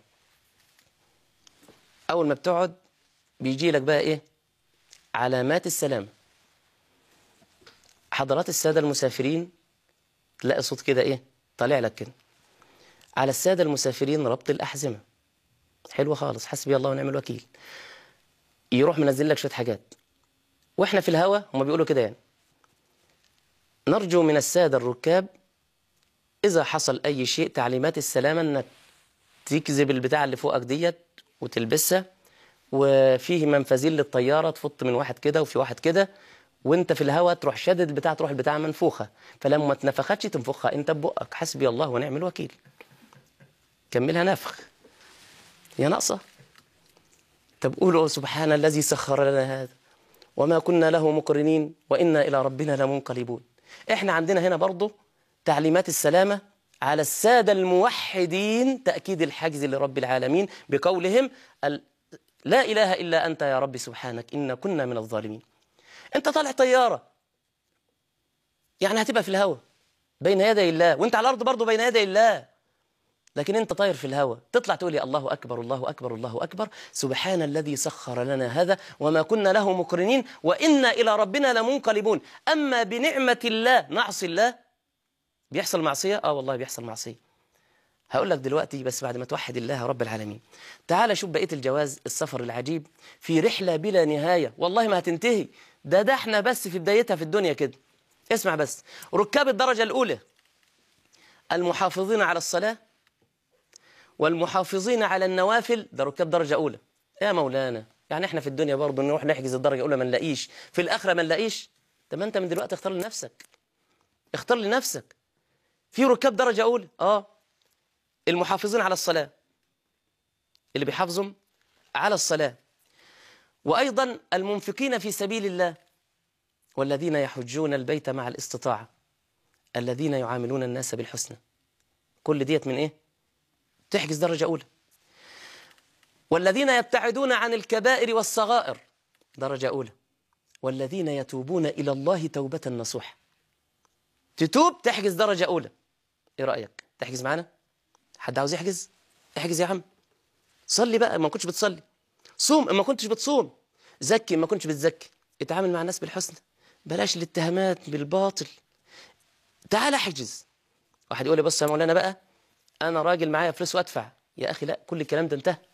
أول ما بتقعد بيجي لك بقى إيه علامات السلامة حضرات السادة المسافرين تلاقي صوت كده إيه طالع لك كده على السادة المسافرين ربط الأحزمة حلوة خالص حسبي الله ونعم الوكيل يروح منزل لك شوية حاجات واحنا في الهوا هم بيقولوا كده يعني نرجو من السادة الركاب إذا حصل أي شيء تعليمات السلامة إنك تكذب البتاع اللي فوقك ديت وتلبسها وفيه منفذين للطيارة تفط من واحد كده وفي واحد كده وانت في الهواء تروح شدد البتاع تروح البتاع منفوخة فلما ما اتنفختش تنفخها انت ببقك حسبي الله ونعم الوكيل كملها نفخ هي ناقصة طب قولوا سبحان الذي سخر لنا هذا وما كنا له مقرنين وإنا إلى ربنا لمنقلبون إحنا عندنا هنا برضه تعليمات السلامة على السادة الموحدين تأكيد الحجز لرب العالمين بقولهم ال- لا إله إلا أنت يا رب سبحانك إنا كنا من الظالمين أنت طالع طيارة يعني هتبقى في الهواء بين يدي الله وانت على الأرض برضه بين يدي الله لكن انت طاير في الهواء تطلع تقول يا الله اكبر الله اكبر الله اكبر سبحان الذي سخر لنا هذا وما كنا له مقرنين وانا الى ربنا لمنقلبون اما بنعمه الله نعصي الله بيحصل معصيه اه والله بيحصل معصيه هقول لك دلوقتي بس بعد ما توحد الله رب العالمين تعال شوف بقيه الجواز السفر العجيب في رحله بلا نهايه والله ما هتنتهي ده ده احنا بس في بدايتها في الدنيا كده اسمع بس ركاب الدرجه الاولى المحافظين على الصلاه والمحافظين على النوافل ده ركاب درجة أولى يا مولانا يعني احنا في الدنيا برضه نروح نحجز الدرجة الأولى ما نلاقيش في الآخرة ما نلاقيش طب ما أنت من دلوقتي اختار لنفسك اختار لنفسك في ركاب درجة أولى اه المحافظين على الصلاة اللي بيحافظوا على الصلاة وأيضا المنفقين في سبيل الله والذين يحجون البيت مع الاستطاعة الذين يعاملون الناس بالحسنى كل ديت من إيه؟ تحجز درجة أولى والذين يبتعدون عن الكبائر والصغائر درجة أولى والذين يتوبون إلى الله توبة نصوح تتوب تحجز درجة أولى إيه رأيك؟ تحجز معانا؟ حد عاوز يحجز؟ احجز يا عم صلي بقى ما كنتش بتصلي صوم ما كنتش بتصوم زكي ما كنتش بتزكي اتعامل مع الناس بالحسنى بلاش الاتهامات بالباطل تعال احجز واحد يقول لي بص يا مولانا بقى انا راجل معايا فلوس وادفع يا اخي لا كل الكلام ده انتهى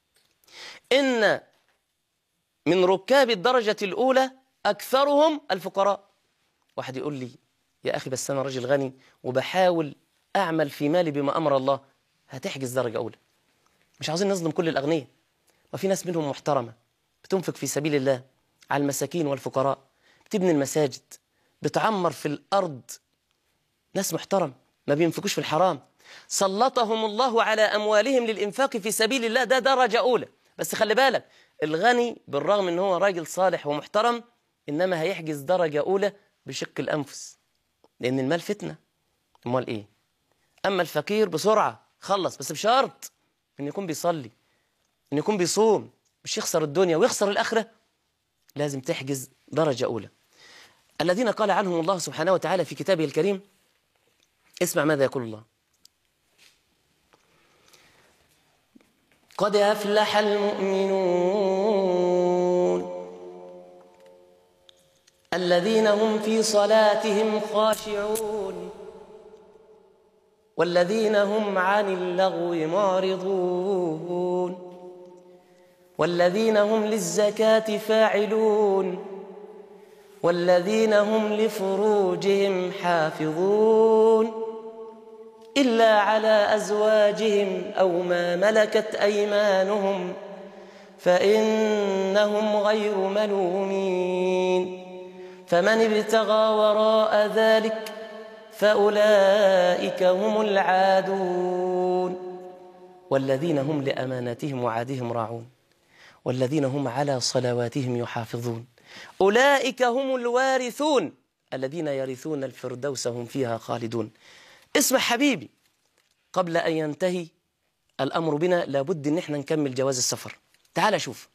ان من ركاب الدرجه الاولى اكثرهم الفقراء واحد يقول لي يا اخي بس انا راجل غني وبحاول اعمل في مالي بما امر الله هتحجز درجه اولى مش عاوزين نظلم كل الاغنياء وفي ناس منهم محترمه بتنفق في سبيل الله على المساكين والفقراء بتبني المساجد بتعمر في الارض ناس محترم ما بينفقوش في الحرام سلطهم الله على أموالهم للإنفاق في سبيل الله ده درجة أولى بس خلي بالك الغني بالرغم ان هو راجل صالح ومحترم انما هيحجز درجة اولى بشق الانفس لان المال فتنة امال ايه اما الفقير بسرعة خلص بس بشرط ان يكون بيصلي ان يكون بيصوم مش يخسر الدنيا ويخسر الاخرة لازم تحجز درجة اولى الذين قال عنهم الله سبحانه وتعالى في كتابه الكريم اسمع ماذا يقول الله قد أفلح المؤمنون الذين هم في صلاتهم خاشعون والذين هم عن اللغو معرضون والذين هم للزكاة فاعلون والذين هم لفروجهم حافظون إلا على أزواجهم أو ما ملكت أيمانهم فإنهم غير ملومين فمن ابتغى وراء ذلك فأولئك هم العادون والذين هم لأماناتهم وعادهم راعون والذين هم على صلواتهم يحافظون أولئك هم الوارثون الذين يرثون الفردوس هم فيها خالدون اسمع حبيبي قبل أن ينتهي الأمر بنا لابد أن احنا نكمل جواز السفر تعال شوف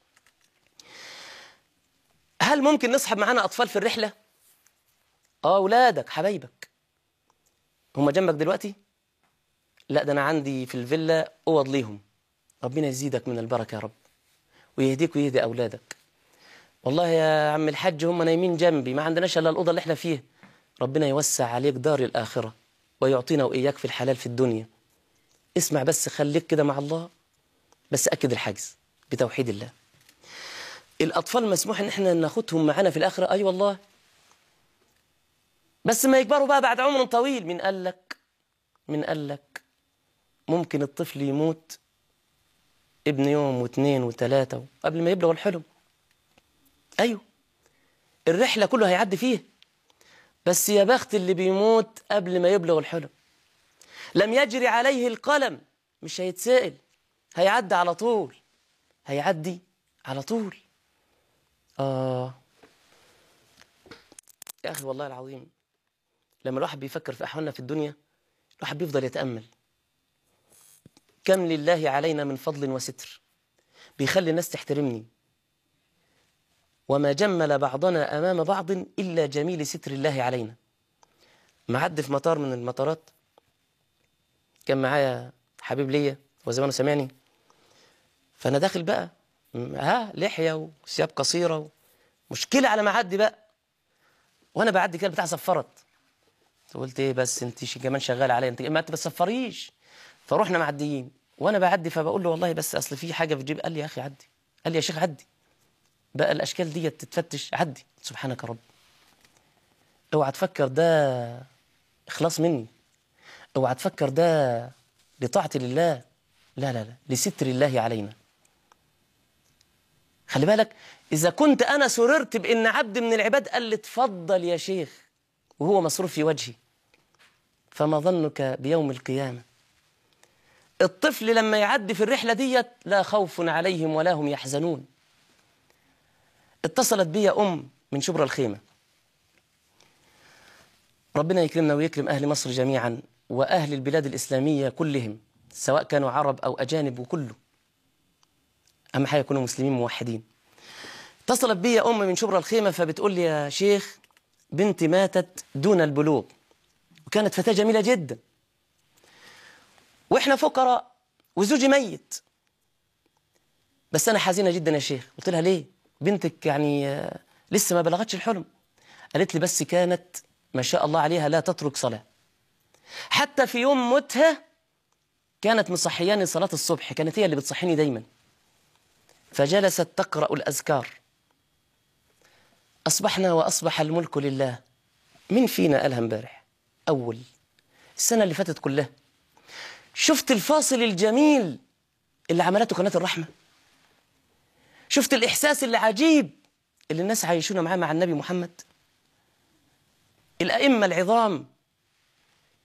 هل ممكن نصحب معنا أطفال في الرحلة؟ آه أولادك حبايبك هم جنبك دلوقتي؟ لا ده أنا عندي في الفيلا أوض ليهم ربنا يزيدك من البركة يا رب ويهديك ويهدي أولادك والله يا عم الحاج هم نايمين جنبي ما عندناش إلا الأوضة اللي احنا فيها ربنا يوسع عليك دار الآخرة ويعطينا وإياك في الحلال في الدنيا اسمع بس خليك كده مع الله بس أكد الحجز بتوحيد الله الأطفال مسموح إن إحنا ناخدهم معانا في الآخرة أي أيوة والله بس ما يكبروا بقى بعد عمر طويل من قال لك من قال لك ممكن الطفل يموت ابن يوم واثنين وثلاثة قبل ما يبلغ الحلم أيوه الرحلة كله هيعدي فيه بس يا بخت اللي بيموت قبل ما يبلغ الحلم لم يجري عليه القلم مش هيتسائل هيعدي على طول هيعدي على طول آه يا أخي والله العظيم لما الواحد بيفكر في أحوالنا في الدنيا الواحد بيفضل يتأمل كم لله علينا من فضل وستر بيخلي الناس تحترمني وما جمل بعضنا أمام بعض إلا جميل ستر الله علينا معدي في مطار من المطارات كان معايا حبيب ليا وزمانه سامعني فأنا داخل بقى ها لحية وثياب قصيرة مشكلة على ما أعدي بقى وأنا بعدي كده بتاع صفرت قلت إيه بس أنت كمان شغال عليا أنت ما أنت بتصفريش فروحنا معديين وأنا بعدي فبقول له والله بس أصل في حاجة في جيبي قال لي يا أخي عدي قال لي يا شيخ عدي بقى الاشكال دي تتفتش عدي سبحانك يا رب اوعى تفكر ده اخلاص مني اوعى تفكر ده لطاعه لله لا لا لا لستر الله علينا خلي بالك اذا كنت انا سررت بان عبد من العباد قال لي اتفضل يا شيخ وهو مصروف في وجهي فما ظنك بيوم القيامه الطفل لما يعدي في الرحله ديت لا خوف عليهم ولا هم يحزنون اتصلت بي أم من شبرا الخيمة ربنا يكرمنا ويكرم أهل مصر جميعا وأهل البلاد الإسلامية كلهم سواء كانوا عرب أو أجانب وكله أهم حاجة يكونوا مسلمين موحدين اتصلت بي أم من شبرا الخيمة فبتقول لي يا شيخ بنتي ماتت دون البلوغ وكانت فتاة جميلة جدا وإحنا فقراء وزوجي ميت بس أنا حزينة جدا يا شيخ قلت لها ليه بنتك يعني لسه ما بلغتش الحلم قالت لي بس كانت ما شاء الله عليها لا تترك صلاة حتى في يوم موتها كانت مصحياني صلاة الصبح كانت هي اللي بتصحيني دايما فجلست تقرأ الأذكار أصبحنا وأصبح الملك لله مين فينا قالها امبارح أول السنة اللي فاتت كلها شفت الفاصل الجميل اللي عملته قناة الرحمة شفت الإحساس اللي عجيب اللي الناس عايشونه معاه مع النبي محمد الأئمة العظام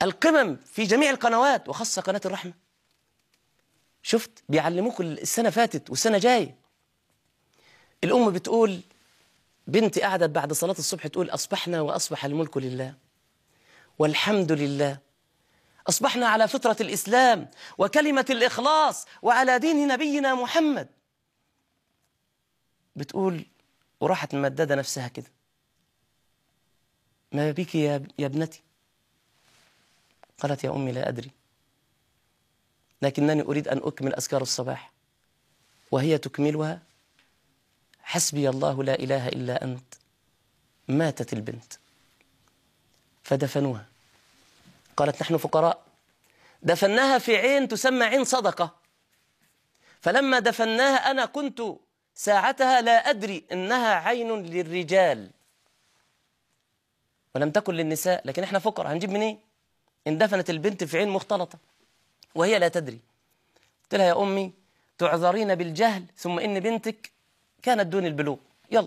القمم في جميع القنوات وخاصة قناة الرحمة شفت بيعلموك السنة فاتت والسنة جاية الأم بتقول بنتي قعدت بعد صلاة الصبح تقول أصبحنا وأصبح الملك لله والحمد لله أصبحنا على فطرة الإسلام وكلمة الإخلاص وعلى دين نبينا محمد بتقول وراحت ممددة نفسها كده ما بك يا يا ابنتي قالت يا أمي لا أدري لكنني أريد أن أكمل أذكار الصباح وهي تكملها حسبي الله لا إله إلا أنت ماتت البنت فدفنوها قالت نحن فقراء دفناها في عين تسمى عين صدقة فلما دفناها أنا كنت ساعتها لا أدري إنها عين للرجال ولم تكن للنساء لكن احنا فقراء هنجيب منين اندفنت البنت في عين مختلطة وهي لا تدري قلت لها يا أمي تعذرين بالجهل ثم إن بنتك كانت دون البلوغ يلا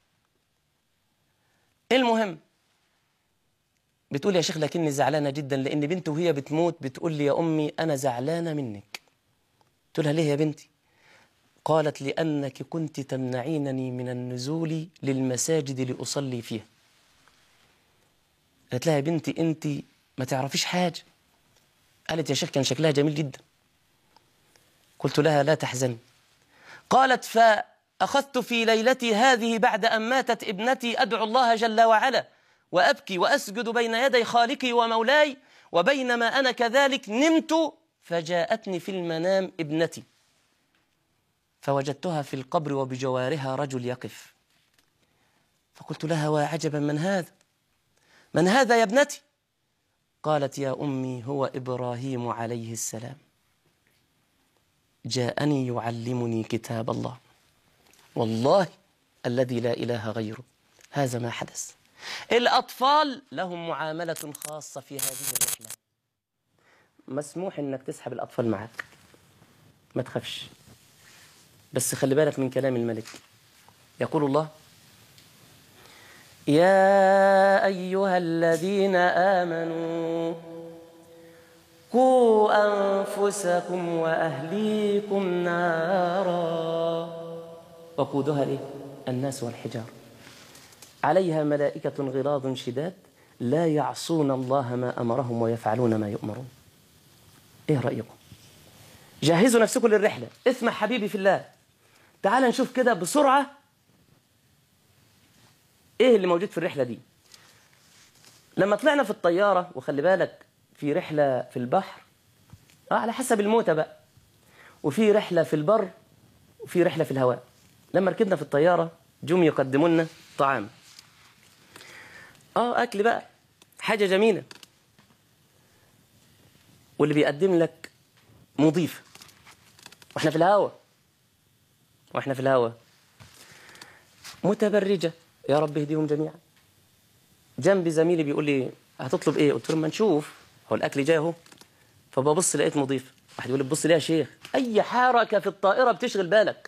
المهم بتقول يا شيخ لكني زعلانة جدا لأن بنتي وهي بتموت بتقول لي يا أمي أنا زعلانة منك قلت لها ليه يا بنتي قالت لأنك كنت تمنعينني من النزول للمساجد لأصلي فيها قالت لها يا بنتي أنت ما تعرفيش حاجة قالت يا شيخ كان شكلها جميل جدا قلت لها لا تحزني قالت فأخذت في ليلتي هذه بعد أن ماتت ابنتي أدعو الله جل وعلا وأبكي وأسجد بين يدي خالقي ومولاي وبينما أنا كذلك نمت فجاءتني في المنام ابنتي فوجدتها في القبر وبجوارها رجل يقف فقلت لها وعجبا من هذا من هذا يا ابنتي قالت يا أمي هو إبراهيم عليه السلام جاءني يعلمني كتاب الله والله الذي لا إله غيره هذا ما حدث الأطفال لهم معاملة خاصة في هذه الرحلة مسموح إنك تسحب الأطفال معك ما تخافش بس خلي بالك من كلام الملك يقول الله يا أيها الذين آمنوا قوا أنفسكم وأهليكم نارا وقودها إيه؟ الناس والحجار عليها ملائكة غلاظ شداد لا يعصون الله ما أمرهم ويفعلون ما يؤمرون إيه رأيكم جهزوا نفسكم للرحلة اسمع حبيبي في الله تعال نشوف كده بسرعة ايه اللي موجود في الرحلة دي لما طلعنا في الطيارة وخلي بالك في رحلة في البحر اه على حسب الموتى بقى وفي رحلة في البر وفي رحلة في الهواء لما ركبنا في الطيارة جم يقدموا لنا طعام اه اكل بقى حاجة جميلة واللي بيقدم لك مضيف واحنا في الهواء واحنا في الهواء متبرجة يا رب اهديهم جميعا جنبي زميلي بيقول لي هتطلب ايه قلت له ما نشوف هو الاكل جاي اهو فببص لقيت مضيف واحد يقول لي بص ليه يا شيخ اي حركه في الطائره بتشغل بالك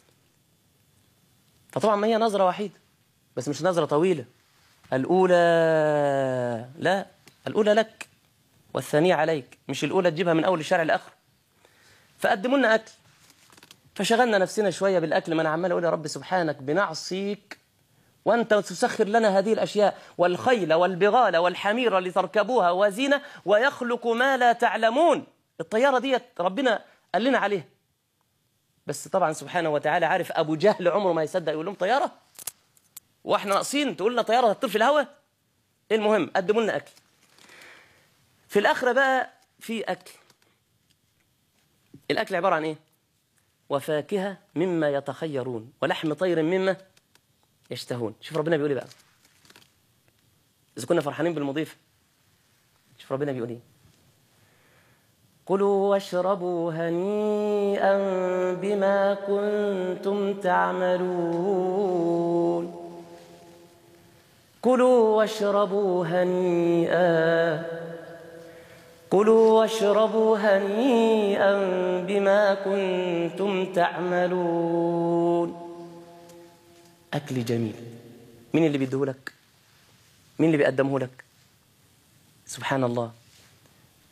فطبعا ما هي نظره وحيده بس مش نظره طويله الاولى لا الاولى لك والثانيه عليك مش الاولى تجيبها من اول الشارع لاخره فقدموا لنا اكل فشغلنا نفسنا شويه بالاكل ما انا عمال اقول يا رب سبحانك بنعصيك وأنت تسخر لنا هذه الأشياء والخيل والبغال والحمير لتركبوها وزينة ويخلق ما لا تعلمون الطيارة دي ربنا قال لنا عليها بس طبعا سبحانه وتعالى عارف أبو جهل عمره ما يصدق يقول لهم طيارة وإحنا ناقصين تقول لنا طيارة هتطير في الهواء المهم قدموا لنا أكل في الآخرة بقى في أكل الأكل عبارة عن إيه وفاكهة مما يتخيرون ولحم طير مما يشتهون شوف ربنا بيقول ايه بقى اذا كنا فرحانين بالمضيف شوف ربنا بيقول ايه كلوا واشربوا هنيئا بما كنتم تعملون كلوا واشربوا هنيئا كلوا واشربوا هنيئا بما كنتم تعملون أكل جميل مين اللي بيديه لك مين اللي بيقدمه لك سبحان الله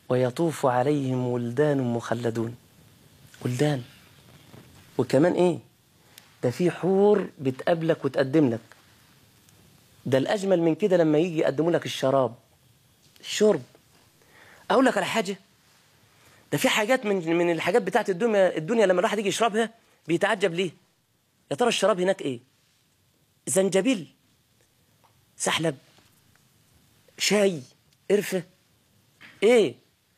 ويطوف عليهم ولدان مخلدون ولدان وكمان ايه ده في حور بتقابلك وتقدم لك ده الأجمل من كده لما يجي يقدموا لك الشراب الشرب أقول لك على حاجة ده في حاجات من من الحاجات بتاعت الدنيا الدنيا لما الواحد يجي يشربها بيتعجب ليه يا ترى الشراب هناك ايه زنجبيل سحلب شاي قرفة ايه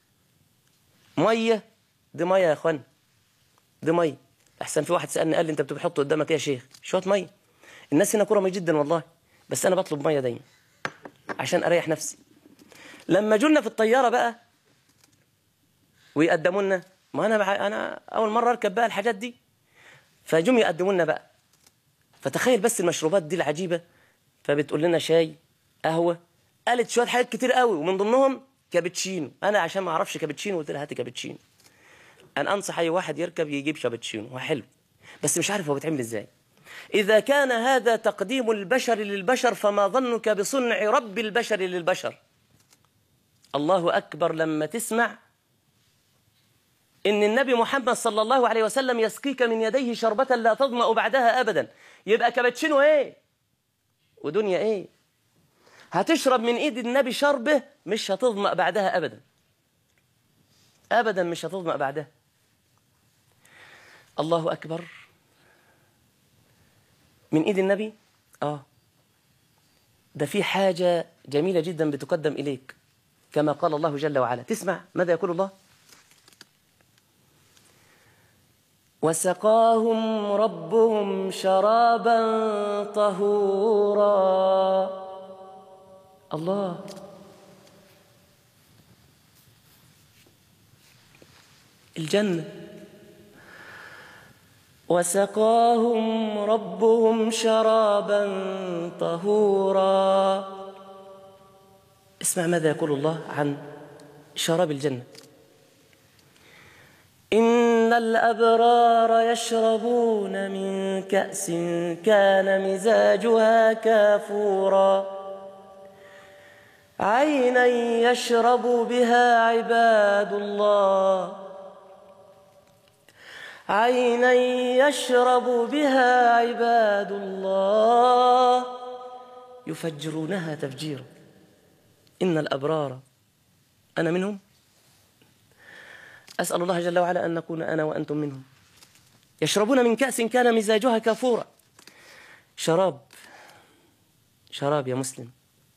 مية دي مية يا اخوان دي مية احسن في واحد سألني قال لي انت بتحط قدامك ايه يا شيخ شوية مية الناس هنا كرمة جدا والله بس انا بطلب مية دايما عشان اريح نفسي لما جولنا في الطيارة بقى ويقدموا لنا ما انا بح... انا اول مرة اركب بقى الحاجات دي فجم يقدموا لنا بقى فتخيل بس المشروبات دي العجيبة فبتقول لنا شاي قهوة قالت شوية حاجات كتير قوي ومن ضمنهم كابتشينو انا عشان ما اعرفش كابتشينو قلت لها هاتي كابتشينو انا انصح اي واحد يركب يجيب كابتشينو هو حلو بس مش عارف هو بيتعمل ازاي اذا كان هذا تقديم البشر للبشر فما ظنك بصنع رب البشر للبشر الله اكبر لما تسمع ان النبي محمد صلى الله عليه وسلم يسقيك من يديه شربة لا تظمأ بعدها ابدا يبقى كابتشينو ايه ودنيا ايه هتشرب من ايد النبي شربه مش هتظمأ بعدها ابدا ابدا مش هتظمأ بعدها الله اكبر من ايد النبي اه ده في حاجة جميلة جدا بتقدم اليك كما قال الله جل وعلا تسمع ماذا يقول الله وسقاهم ربهم شرابا طهورا الله الجنة وسقاهم ربهم شرابا طهورا اسمع ماذا يقول الله عن شراب الجنة إن الأبرار يشربون من كأس كان مزاجها كافورا عينا يشرب بها عباد الله عينا يشرب بها عباد الله يفجرونها تفجيرا إن الأبرار أنا منهم أسأل الله جل وعلا أن نكون أنا وأنتم منهم يشربون من كأس كان مزاجها كافورا شراب شراب يا مسلم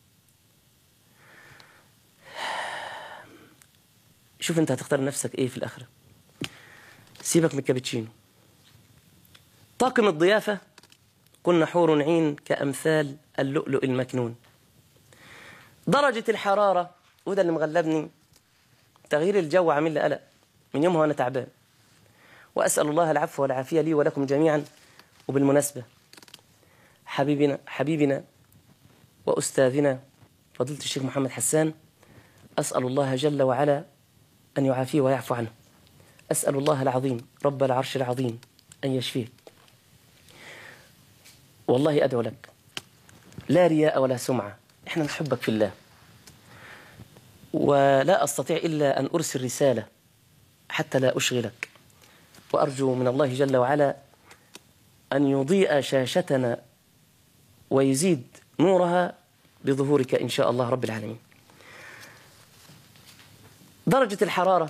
شوف انت هتختار نفسك ايه في الاخره سيبك من الكابتشينو طاقم الضيافه كنا حور عين كامثال اللؤلؤ المكنون درجه الحراره وده اللي مغلبني تغيير الجو عامل لي قلق من يومها وانا تعبان واسال الله العفو والعافيه لي ولكم جميعا وبالمناسبه حبيبنا حبيبنا واستاذنا فضيله الشيخ محمد حسان اسال الله جل وعلا أن يعافيه ويعفو عنه أسأل الله العظيم رب العرش العظيم أن يشفيه والله أدعو لك لا رياء ولا سمعة إحنا نحبك في الله ولا أستطيع إلا أن أرسل رسالة حتى لا أشغلك وأرجو من الله جل وعلا أن يضيء شاشتنا ويزيد نورها بظهورك إن شاء الله رب العالمين درجة الحرارة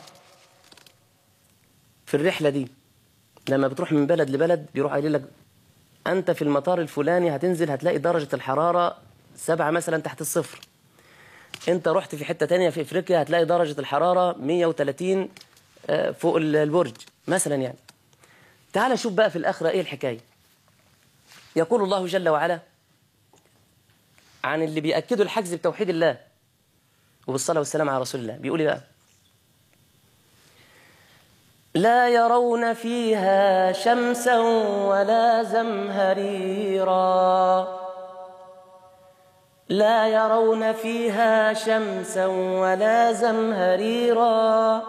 في الرحلة دي لما بتروح من بلد لبلد بيروح قايل لك أنت في المطار الفلاني هتنزل هتلاقي درجة الحرارة سبعة مثلا تحت الصفر أنت رحت في حتة تانية في إفريقيا هتلاقي درجة الحرارة 130 فوق البرج مثلا يعني تعال شوف بقى في الآخرة إيه الحكاية يقول الله جل وعلا عن اللي بيأكدوا الحجز بتوحيد الله وبالصلاة والسلام على رسول الله بيقول بقى لا يرون فيها شمسا ولا زمهريرا لا يرون فيها شمسا ولا زمهريرا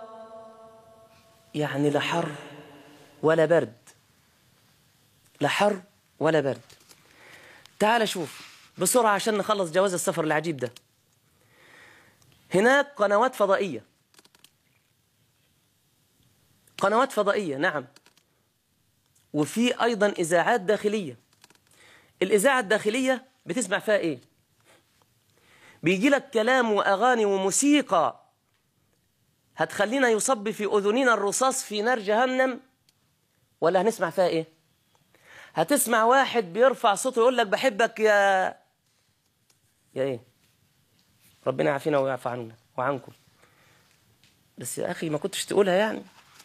يعني لا حر ولا برد لا حر ولا برد تعال شوف بسرعة عشان نخلص جواز السفر العجيب ده هناك قنوات فضائية قنوات فضائية نعم وفي أيضا إذاعات داخلية الإذاعة الداخلية بتسمع فيها إيه بيجي لك كلام وأغاني وموسيقى هتخلينا يصب في أذننا الرصاص في نار جهنم ولا هنسمع فيها إيه هتسمع واحد بيرفع صوته يقول لك بحبك يا يا إيه ربنا يعافينا ويعفى عنا وعنكم بس يا أخي ما كنتش تقولها يعني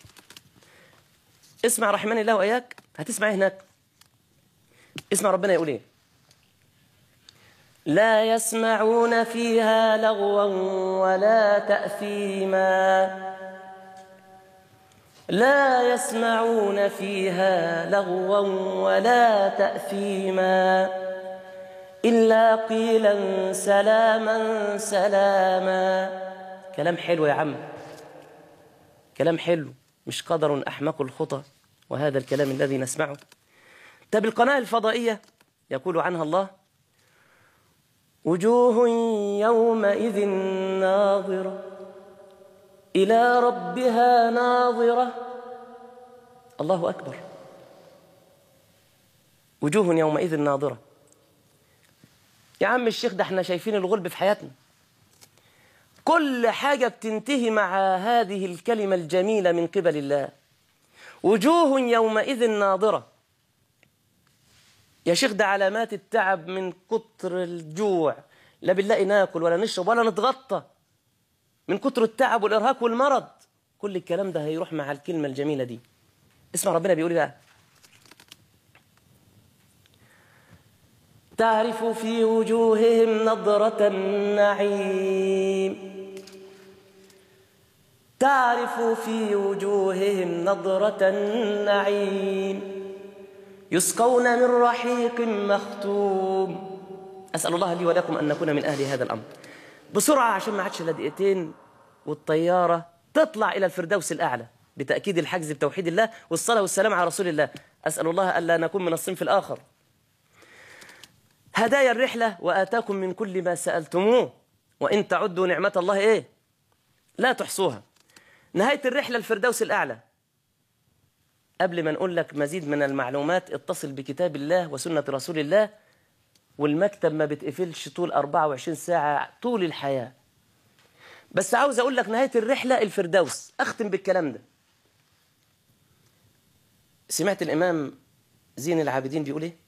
اسمع رحمن الله وإياك هتسمع إيه هناك اسمع ربنا يقول إيه لا يسمعون فيها لغوا ولا تأثيما لا يسمعون فيها لغوا ولا تأثيما إلا قيلا سلاما سلاما كلام حلو يا عم كلام حلو مش قدر أحمق الخطى وهذا الكلام الذي نسمعه طب القناة الفضائية يقول عنها الله وجوه يومئذ ناظرة إلى ربها ناظرة الله أكبر وجوه يومئذ ناظرة يا عم الشيخ ده احنا شايفين الغلب في حياتنا كل حاجة بتنتهي مع هذه الكلمة الجميلة من قبل الله وجوه يومئذ ناظرة يا شيخ ده علامات التعب من كتر الجوع لا بنلاقي ناكل ولا نشرب ولا نتغطى من كتر التعب والإرهاق والمرض كل الكلام ده هيروح مع الكلمة الجميلة دي اسمع ربنا بيقول بقى تعرف في وجوههم نضرة النعيم تعرف في وجوههم نضرة النعيم يسقون من رحيق مختوم أسأل الله لي ولكم أن نكون من أهل هذا الأمر بسرعة عشان ما عادش إلا دقيقتين والطيارة تطلع إلى الفردوس الأعلى بتأكيد الحجز بتوحيد الله والصلاة والسلام على رسول الله أسأل الله ألا نكون من الصنف الآخر هدايا الرحلة وآتاكم من كل ما سألتموه وإن تعدوا نعمة الله إيه لا تحصوها نهاية الرحلة الفردوس الأعلى قبل ما نقول لك مزيد من المعلومات اتصل بكتاب الله وسنة رسول الله والمكتب ما بتقفلش طول 24 ساعة طول الحياة بس عاوز أقول لك نهاية الرحلة الفردوس أختم بالكلام ده سمعت الإمام زين العابدين بيقول إيه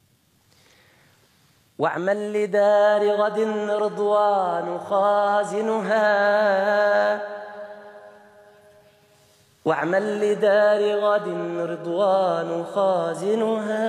واعمل لدار غد رضوان خازنها واعمل لدار غد رضوان خازنها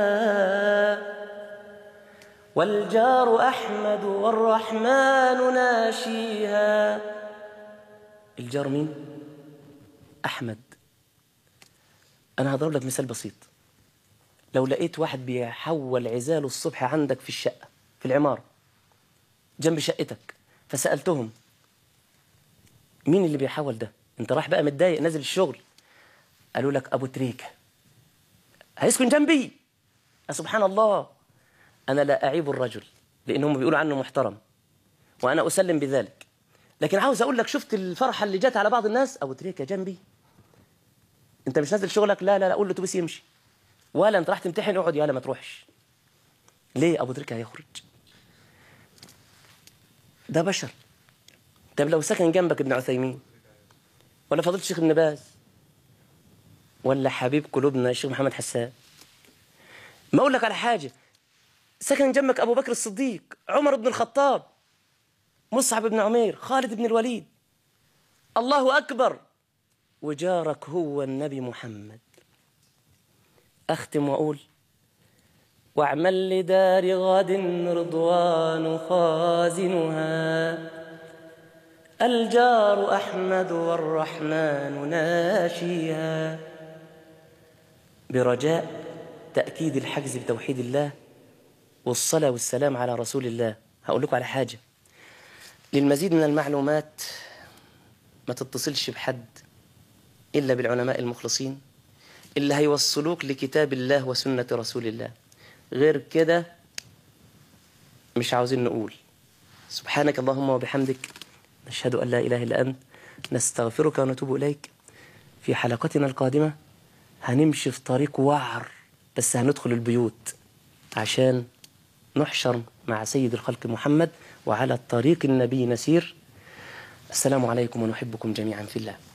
والجار أحمد والرحمن ناشيها الجار مين؟ أحمد أنا هضرب لك مثال بسيط لو لقيت واحد بيحول عزاله الصبح عندك في الشقة في العمارة جنب شقتك فسألتهم مين اللي بيحول ده انت راح بقى متضايق نازل الشغل قالوا لك ابو تريكه هيسكن جنبي سبحان الله انا لا اعيب الرجل لانهم بيقولوا عنه محترم وانا اسلم بذلك لكن عاوز اقول لك شفت الفرحه اللي جت على بعض الناس ابو تريكه جنبي انت مش نازل شغلك لا لا لا قول له تبس يمشي ولا انت راح تمتحن اقعد يا لا ما تروحش ليه ابو تريكه هيخرج ده بشر طب لو سكن جنبك ابن عثيمين ولا فضيله الشيخ ابن باز ولا حبيب قلوبنا الشيخ محمد حسان ما اقول لك على حاجه سكن جنبك ابو بكر الصديق عمر بن الخطاب مصعب بن عمير خالد بن الوليد الله اكبر وجارك هو النبي محمد اختم واقول واعمل لدار غد رضوان خازنها الجار أحمد والرحمن ناشيها برجاء تأكيد الحجز بتوحيد الله والصلاة والسلام على رسول الله هقول لكم على حاجة للمزيد من المعلومات ما تتصلش بحد إلا بالعلماء المخلصين اللي هيوصلوك لكتاب الله وسنة رسول الله غير كده مش عاوزين نقول سبحانك اللهم وبحمدك نشهد أن لا إله إلا أنت نستغفرك ونتوب إليك في حلقتنا القادمة هنمشي في طريق وعر بس هندخل البيوت عشان نحشر مع سيد الخلق محمد وعلى الطريق النبي نسير السلام عليكم ونحبكم جميعا في الله